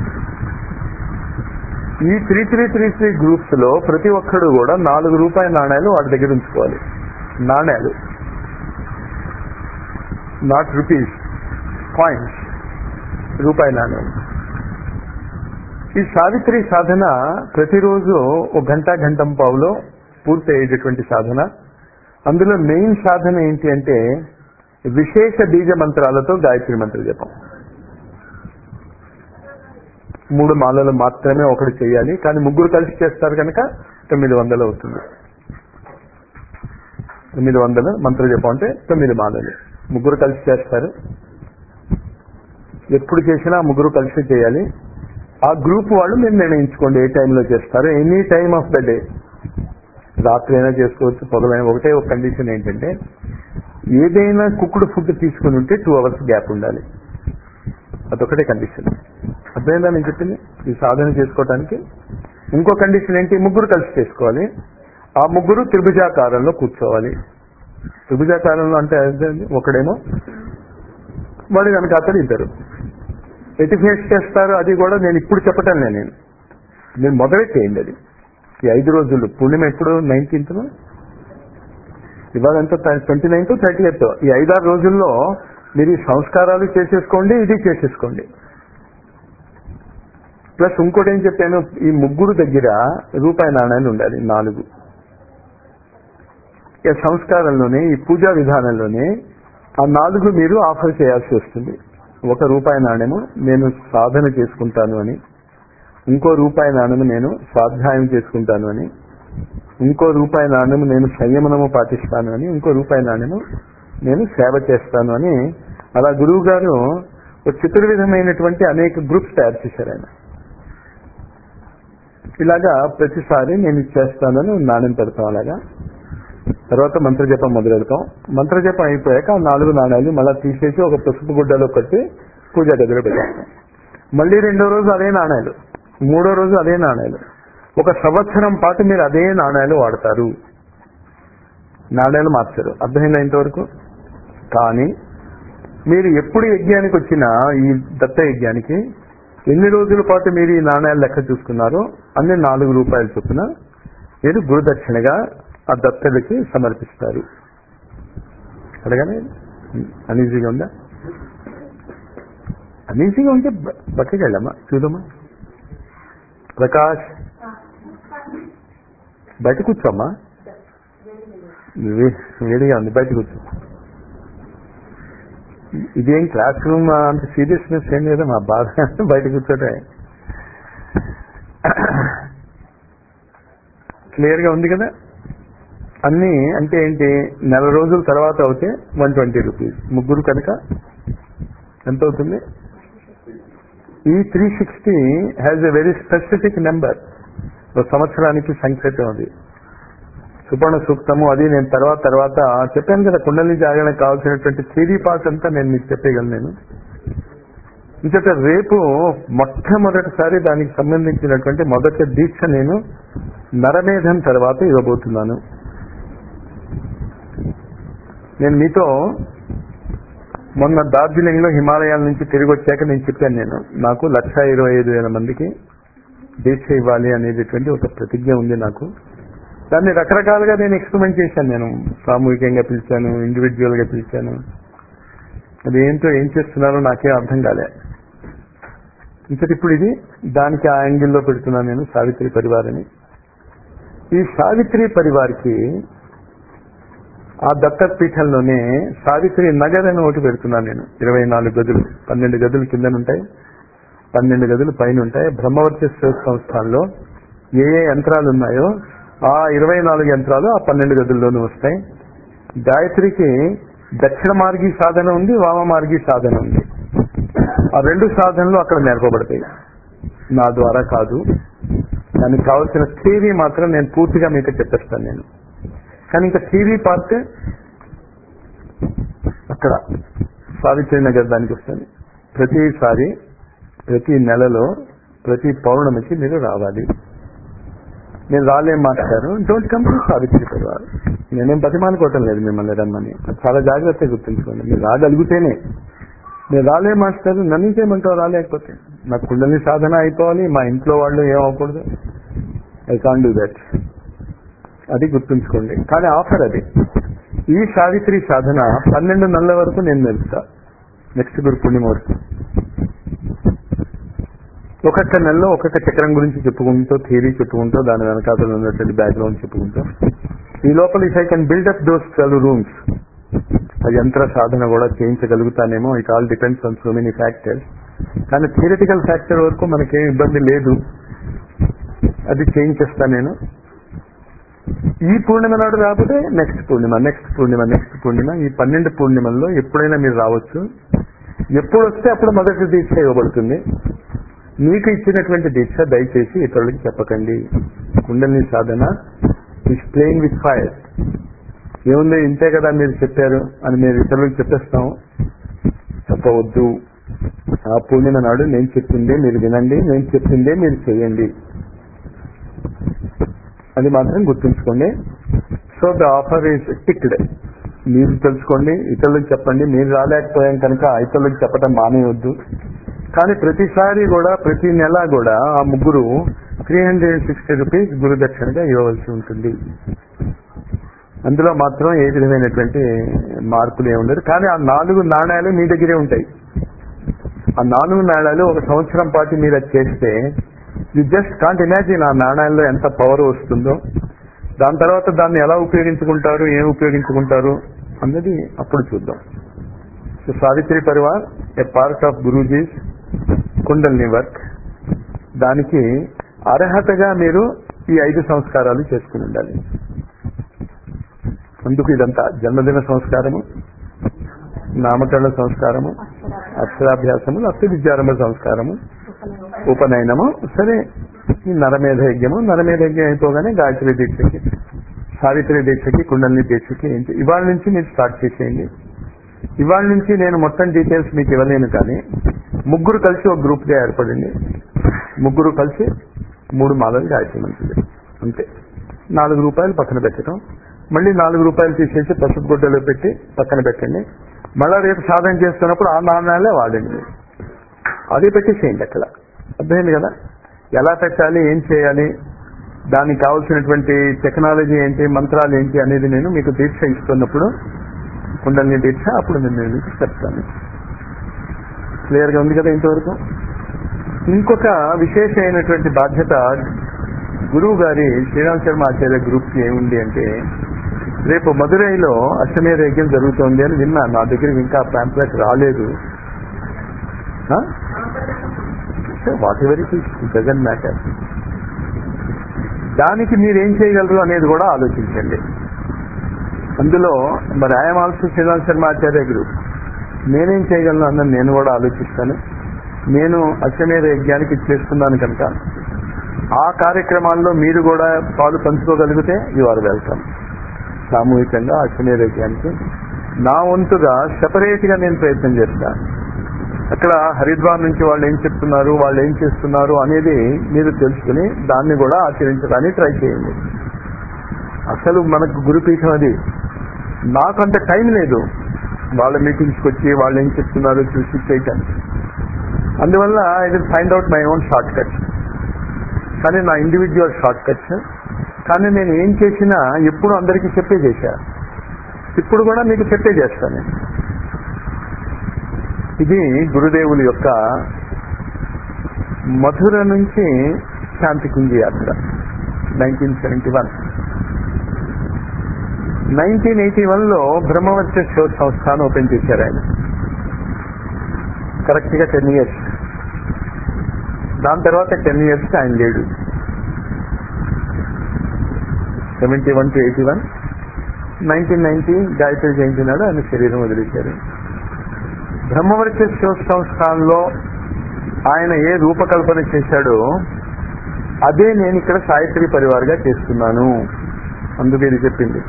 ఈ three three three three groups లో ప్రతి ఒక్కడు కూడా నాలుగు రూపాయల నాణ్యాలు వాడి దగ్గర ఉంచుకోవాలి నాణ్యాలు నాట్ రూపీస్ కాయిన్స్ రూపాయి నాణ్యాలు ఈ సావిత్రి సాధన ప్రతిరోజు ఒక గంట గంటం పావులో పూర్తి అయ్యేటటువంటి సాధన అందులో మెయిన్ సాధన ఏంటి అంటే విశేష బీజ మంత్రాలతో గాయత్రి మంత్ర జపం మూడు మాలలు మాత్రమే ఒకటి చేయాలి కానీ ముగ్గురు కలిసి చేస్తారు కనుక తొమ్మిది వందలు అవుతుంది తొమ్మిది వందలు మంత్ర జపం అంటే తొమ్మిది మాలలు ముగ్గురు కలిసి చేస్తారు ఎప్పుడు చేసినా ముగ్గురు కలిసి చేయాలి ఆ గ్రూప్ వాళ్ళు మీరు నిర్ణయించుకోండి ఏ టైంలో చేస్తారు any time of the day రాత్రి అయినా చేసుకోవచ్చు పొగలైనా ఒకటే ఒక కండిషన్ ఏంటంటే ఏదైనా కుక్కుడు ఫుడ్ తీసుకుని ఉంటే టూ అవర్స్ గ్యాప్ ఉండాలి అదొకటే కండిషన్ అర్థమైందా నేను చెప్పింది ఈ సాధన చేసుకోవటానికి ఇంకో కండిషన్ ఏంటి ముగ్గురు కలిసి చేసుకోవాలి ఆ ముగ్గురు త్రిభుజాకారంలో కూర్చోవాలి త్రిభుజాకారంలో అంటే అర్థమైంది? ఒకడేమో వాడు కనుక అతడు ఇద్దరు ఎటు ఫేస్ చేస్తారు అది కూడా నేను ఇప్పుడు చెప్పటం లేదు నేను నేను మొదలెట్టేయండి అది ఈ ఐదు రోజులు పూర్ణిమ ఎప్పుడు నైన్టీన్త్ ఇవాళ ఎంత ట్వంటీ నైన్త్ థర్టీ ఎయిత్ ఈ ఐదారు రోజుల్లో మీరు ఈ సంస్కారాలు చేసేసుకోండి ఇది చేసేసుకోండి ప్లస్ ఇంకోటి ఏం చెప్పాను ఈ ముగ్గురు దగ్గర రూపాయి నాణ్యాలు ఉండాలి నాలుగు ఈ సంస్కారంలోనే ఈ పూజా విధానంలోనే ఆ నాలుగు మీరు ఆఫర్ చేయాల్సి వస్తుంది ఒక రూపాయి నాణ్యము నేను సాధన చేసుకుంటాను అని ఇంకో రూపాయి నాణ్యము నేను స్వాధ్యాయం చేసుకుంటాను అని ఇంకో రూపాయి నాణ్యము నేను సంయమనము పాటిస్తాను అని ఇంకో రూపాయి నాణ్యము నేను సేవ చేస్తాను అని అలా గురువు గారు ఒక చతుర్విధమైనటువంటి అనేక గ్రూప్స్ తయారు చేశారు ఆయన ఇలాగా ప్రతిసారి నేను ఇది చేస్తానని నాణ్యం పెడతాం అలాగా తర్వాత మంత్రజపం మొదలెడతాం మంత్రజపం అయిపోయాక ఆ నాలుగు నాణ్యాలు మళ్ళీ తీసేసి ఒక పసుపు గుడ్డలో కట్టి పూజ దగ్గర పెట్టేస్తాం మళ్ళీ రెండో రోజు అదే నాణ్యాలు మూడో రోజు అదే నాణ్యాలు ఒక సంవత్సరం పాటు మీరు అదే నాణ్యాలు వాడతారు నాణ్యాలు మార్చారు అర్థమైందా ఇంతవరకు కానీ మీరు ఎప్పుడు యజ్ఞానికి వచ్చినా ఈ దత్త యజ్ఞానికి ఎన్ని రోజుల పాటు మీరు ఈ నాణ్యాలు లెక్క చూసుకున్నారో అన్ని నాలుగు రూపాయలు చొప్పున మీరు గురుదక్షిణగా ఆ దత్తలకి సమర్పిస్తారు అడగానే అనీజీగా ఉందా అనీజీగా ఉంటే బ- బయటకు వెళ్ళమ్మా చూడమ్మా ప్రకాష్ బయట కూర్చోమ్మా వే- వేడిగా ఉంది బయట కూర్చో ఇదేం క్లాస్ రూమ్ అంత సీరియస్నెస్ ఏం లేదా మా బాధ బయట కూర్చోటే క్లియర్ గా ఉంది కదా అన్ని అంటే ఏంటి నెల రోజుల తర్వాత అవుతే వన్ ట్వంటీ రూపీస్ ముగ్గురు కనుక ఎంత అవుతుంది ఈ three sixty has a very specific number ఒక సంవత్సరానికి సంఖ్యతో అది సుపర్ణ సూక్తము అది నేను తర్వాత తర్వాత చెప్పాను కదా కుండలి జాగరణకు కావాల్సినటువంటి థియరీ పార్ట్ అంతా నేను మీకు చెప్పగలను నేను ఇంకట రేపు మొట్టమొదటిసారి దానికి సంబంధించినటువంటి మొదటి దీక్ష నేను నరమేధం తర్వాత ఇవ్వబోతున్నాను నేను మీతో మొన్న డార్జిలింగ్ లో హిమాలయాల నుంచి తిరిగి వచ్చాక నేను చెప్పాను నేను నాకు లక్ష ఇరవై ఐదు వేల మందికి దీక్ష ఇవ్వాలి అనేటటువంటి ఒక ప్రతిజ్ఞ ఉంది నాకు దాన్ని రకరకాలుగా నేను ఎక్స్పెరిమెంట్ చేశాను నేను సామూహికంగా పిలిచాను ఇండివిజువల్ గా పిలిచాను అది ఏంటో ఏం చేస్తున్నారో నాకేం అర్థం కాలే ఇంకటి ఇప్పుడు ఇది దానికి ఆ యాంగిల్లో పెడుతున్నాను నేను సావిత్రి పరివారని ఈ సావిత్రి పరివార్కి ఆ దత్తక్ పీఠంలోనే సావిత్రి నగర్ అని ఒకటి పెడుతున్నాను నేను ఇరవై నాలుగు గదులు పన్నెండు గదులు కిందనుంటాయి పన్నెండు గదులు పైన ఉంటాయి బ్రహ్మవర్చస్వ సంస్థానంలో ఏ ఏ యంత్రాలు ఉన్నాయో ఆ ఇరవై నాలుగు యంత్రాలు ఆ పన్నెండు గదుల్లోనూ వస్తాయి గాయత్రికి దక్షిణ మార్గీ సాధన ఉంది వామ మార్గీ సాధన ఉంది ఆ రెండు సాధనలు అక్కడ నేర్పబడతాయి నా ద్వారా కాదు దానికి కావాల్సిన థియరీ మాత్రం నేను పూర్తిగా మీకు చెప్పేస్తాను నేను కానీ ఇంకా థియరీ పార్ట్ అక్కడ సావిత్రి నగర్ దానికి వస్తుంది ప్రతిసారి ప్రతి నెలలో ప్రతి పౌర్ణమికి మీరు రావాలి నేను రాలేం మాస్టారు don't come to Savitri Parivar నేనేం బతిమానుకోవటం లేదు మిమ్మల్ని రమ్మని చాలా జాగ్రత్తగా గుర్తుంచుకోండి మీరు రాగలిగితేనే నేను రాలే మాస్టర్ నన్ను చేయమంటావు రాలేకపోతే నా కుండలి సాధన అయిపోవాలి మా ఇంట్లో వాళ్ళు ఏం అవ్వకూడదు ఐ కాన్ డూ దట్ అది గుర్తుంచుకోండి కానీ ఆఫర్ అది ఈ సావిత్రి సాధన పన్నెండు నెలల వరకు నేను నిలుపుతా నెక్స్ట్ గురు పూర్ణిమ వరకు ఒక్కొక్క నెలలో ఒక్కొక్క చక్రం గురించి చెప్పుకుంటూ థియరీ చెప్పుకుంటూ దాని వెనకాతలు ఉన్నటువంటి బ్యాక్గ్రౌండ్ చెప్పుకుంటూ ఈ లోపల if I can build up those twelve rooms ఆ యంత్ర సాధన కూడా చేయించగలుగుతానేమో it all depends on so many factors కానీ థియరిటికల్ ఫ్యాక్టర్ వరకు మనకేం ఇబ్బంది లేదు అది చేయించేస్తా నేను ఈ పూర్ణిమ నాడు రాకపోతే నెక్స్ట్ పూర్ణిమ నెక్స్ట్ పూర్ణిమ నెక్స్ట్ పూర్ణిమ ఈ పన్నెండు పూర్ణిమల్లో ఎప్పుడైనా మీరు రావచ్చు ఎప్పుడు వస్తే అప్పుడు మొదటి దీక్ష ఇవ్వబడుతుంది మీకు ఇచ్చినటువంటి దీక్ష దయచేసి ఇతరులకి చెప్పకండి కుండలిని సాధన ఈస్ ప్లేయింగ్ విత్ ఫైర్ ఏముంది ఇంతే కదా మీరు చెప్పారు అని మీరు ఇతరులకు చెప్పేస్తాం చెప్పవద్దు ఆ పూర్ణిమ నాడు నేను చెప్పిందే మీరు వినండి నేను చెప్పిందే మీరు చేయండి అది మాత్రం గుర్తుంచుకోండి so the offer is ticked మీరు తెలుసుకోండి ఇతరులకు చెప్పండి మీరు రాలేకపోయాం కనుక ఇతరులకు చెప్పడం మానేయొద్దు కానీ ప్రతిసారి కూడా ప్రతి నెల కూడా ఆ ముగ్గురు త్రీ హండ్రెడ్ సిక్స్టీ రూపీస్ గురుదక్షిణగా ఇవ్వవలసి ఉంటుంది అందులో మాత్రం ఏ విధమైనటువంటి మార్పులు ఏమి ఉండదు కానీ ఆ నాలుగు నాణ్యాలు మీ దగ్గరే ఉంటాయి ఆ నాలుగు నాణ్యాలు ఒక సంవత్సరం పాటు మీరు అది చేస్తే యు జస్ట్ కాంట్ ఇమాజిన్ ఆ నాణ్యాల్లో ఎంత పవర్ వస్తుందో దాని తర్వాత దాన్ని ఎలా ఉపయోగించుకుంటారు ఏం ఉపయోగించుకుంటారు అన్నది అప్పుడు చూద్దాం so Savitri Parivar a part of Guruji's Kundalini work దానికి అర్హతగా మీరు ఈ ఐదు సంస్కారాలు చేసుకుని ఉండాలి అందుకు ఇదంతా జన్మదిన సంస్కారము నామకరణ సంస్కారము అక్షరాభ్యాసము అస్తి విద్యారంభ సంస్కారము ఉపనయనము సరే ఈ నరమేధ యజ్ఞము నరమేధ యజ్ఞం అయిపోగానే గాయత్రి దీక్షకి సావిత్రి దీక్షకి కుండలిని దీక్షకి ఏంటి ఇవాళ నుంచి మీరు స్టార్ట్ చేసేయండి ఇవాళ నుంచి నేను మొత్తం డీటెయిల్స్ మీకు ఇవ్వలేను కానీ ముగ్గురు కలిసి ఒక గ్రూప్ గా ఏర్పడండి ముగ్గురు కలిసి మూడు మాలలు గాయత్రి మంచిది అంతే నాలుగు రూపాయలు పక్కన పెట్టడం మళ్ళీ నాలుగు రూపాయలు తీసేసి పసుపు గుడ్డలో పెట్టి పక్కన పెట్టండి మళ్ళా రేపు సాధన చేస్తున్నప్పుడు ఆ నాణ్యాలే వాడండి అది పెట్టేసేయండి అక్కడ అర్థమైంది కదా ఎలా పెట్టాలి ఏం చేయాలి దానికి కావాల్సినటువంటి టెక్నాలజీ ఏంటి మంత్రాలు ఏంటి అనేది నేను మీకు దీక్ష ఇస్తున్నప్పుడు కుండలిని దీక్ష అప్పుడు నేను మీకు చెప్తాను క్లియర్ గా ఉంది కదా ఇంతవరకు ఇంకొక విశేషమైనటువంటి బాధ్యత గురువు గారి శ్రీరామ్ శర్మ ఆచార్య గ్రూప్ కి ఏముంది అంటే రేపు మదురైలో అష్టమేధ యజ్ఞం జరుగుతోంది అని విన్నా నా దగ్గరికి ఇంకా ప్యాంప్లెట్ రాలేదు whatever it doesn't matter దానికి మీరేం చేయగలరు అనేది కూడా ఆలోచించండి అందులో మరి I'm also Shriram Sharma Acharya group నేనేం చేయగలను అన్నది నేను కూడా ఆలోచిస్తాను నేను అశ్వమేధ యజ్ఞానికి చేస్తున్నాను కనుక ఆ కార్యక్రమాల్లో మీరు కూడా పాలు పంచుకోగలిగితే యు ఆర్ వెల్కమ్ సామూహికంగా అశ్వమేధ యజ్ఞానికి నా వంతుగా సెపరేట్ గా నేను ప్రయత్నం చేస్తాను అక్కడ హరిద్వార్ నుంచి వాళ్ళు ఏం చెప్తున్నారు వాళ్ళు ఏం చేస్తున్నారు అనేది మీరు తెలుసుకుని దాన్ని కూడా ఆచరించడానికి ట్రై చేయండి అసలు మనకు గురుపీఠం అది నాకు అంత టైం లేదు వాళ్ళ మీటింగ్స్కి వచ్చి వాళ్ళు ఏం చెప్తున్నారో చూసి చేయటానికి అందువల్ల I will find out my own short cuts కానీ నా ఇండివిజువల్ షార్ట్ కట్స్ కానీ నేను ఏం చేసినా ఎప్పుడు అందరికీ చెప్పే చేశా ఇప్పుడు కూడా మీకు చెప్పే చేస్తాను ఇది గురుదేవుల యొక్క మధుర నుంచి శాంతికుంజి యాత్ర nineteen seventy one nineteen eighty one లో బ్రహ్మవర్చ శోధ సంస్థను ఓపెన్ చేశారు ఆయన కరెక్ట్ గా టెన్ ఇయర్స్ దాని తర్వాత టెన్ ఇయర్స్ ఆయన లేడు seventy one to eighty one nineteen ninety Gayatri Jayanti నాడు ఆయన శరీరం వదిలేశారు బ్రహ్మవర్చ శోధ సంస్థానంలో ఆయన ఏ రూపకల్పన చేశాడో అదే నేను ఇక్కడ సావిత్రి పరివార్గా చేస్తున్నాను అందుకే ఇది చెప్పింది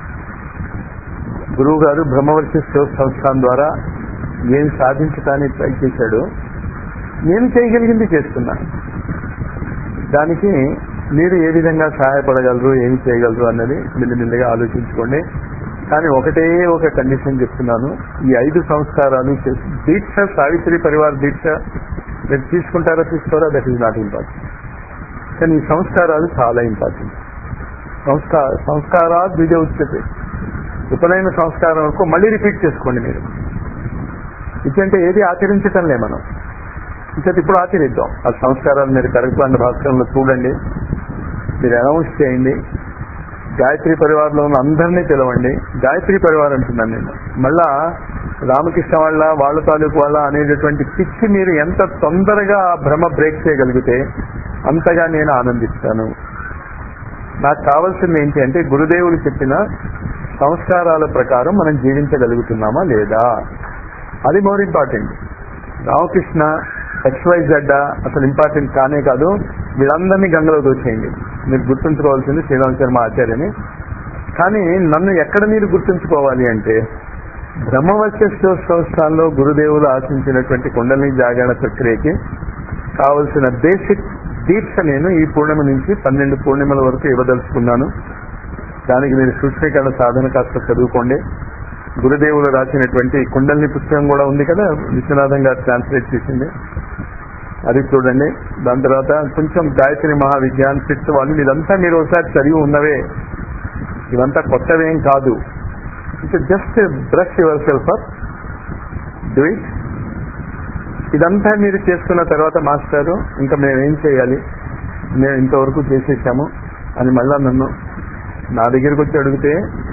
గురువు గారు బ్రహ్మవర్ష శివ సంస్థానం ద్వారా ఏం సాధించడానికి ట్రై చేశాడో నేను చేయగలిగింది చేస్తున్నా దానికి మీరు ఏ విధంగా సహాయపడగలరు ఏం చేయగలరు అన్నది మెల్లిమెల్లిగా ఆలోచించుకోండి కానీ ఒకటే ఒక కండిషన్ చెప్తున్నాను ఈ ఐదు సంస్కారాలు చేసి దీక్ష సావిత్రి పరివార దీక్ష మీరు తీసుకుంటారా తీసుకోరా దట్ ఈస్ నాట్ ఇంపార్టెంట్ కానీ ఈ సంస్కారాలు చాలా ఇంపార్టెంట్ సంస్కార సంస్కారా ద్విజ ఉచ్యతే ఉపనయన సంస్కారం వరకు మళ్ళీ రిపీట్ చేసుకోండి మీరు ఇదంటే ఏది ఆచరించటంలే మనం ఇంకటి ఇప్పుడు ఆచరిద్దాం ఆ సంస్కారాలు మీరు కరెక్ట్ భాస్కరంలో చూడండి మీరు అనౌన్స్ చేయండి గాయత్రి పరివారంలో ఉన్న అందరినీ పిలవండి గాయత్రి పరివారం అంటున్నాను నేను మళ్ళా రామకృష్ణ వాళ్ళ వాళ్ళ తాలూకు వాళ్ళ అనేటటువంటి పిచ్చి మీరు ఎంత తొందరగా ఆ భ్రమ బ్రేక్ చేయగలిగితే అంతగా నేను ఆనందిస్తాను నాకు కావాల్సింది ఏంటి అంటే గురుదేవులు చెప్పిన సంస్కారాల ప్రకారం మనం జీవించగలుగుతున్నామా లేదా అది మోర్ ఇంపార్టెంట్ రామకృష్ణ ఎక్స్వైజెడ్ అసలు ఇంపార్టెంట్ కానే కాదు వీళ్ళందరినీ గంగలో దోచేయండి మీరు గుర్తుంచుకోవాల్సింది శ్రీరామ్ శర్మ ఆచార్యని కానీ నన్ను ఎక్కడ మీరు గుర్తుంచుకోవాలి అంటే బ్రహ్మవశ్యోత్సవాల్లో గురుదేవులు ఆశించినటువంటి కుండలిని జాగరణ ప్రక్రియకి కావలసిన బేసిక్ దీక్ష నేను ఈ పూర్ణిమ నుంచి పన్నెండు పూర్ణిమల వరకు ఇవ్వదలుచుకున్నాను దానికి మీరు సూక్ష్మీకరణ సాధన కాస్త చదువుకోండి గురుదేవులు రాసినటువంటి కుండలిని పుస్తకం కూడా ఉంది కదా విశ్వనాథం గారు ట్రాన్స్లేట్ చేసింది అది చూడండి దాని తర్వాత కొంచెం గాయత్రి మహావిజ్ఞాన్ ఫిఫ్త్ వాళ్ళు ఇదంతా మీరు ఒకసారి చదివి ఉన్నవే ఇవంతా కొత్తవేం కాదు it's just brush yourself up do it ఇదంతా మీరు చేసుకున్న తర్వాత మాస్టారు ఇంకా మేమేం చేయాలి మేము ఇంతవరకు చేసేసాము అని మళ్ళా నన్ను నా దగ్గరికి వచ్చి అడిగితే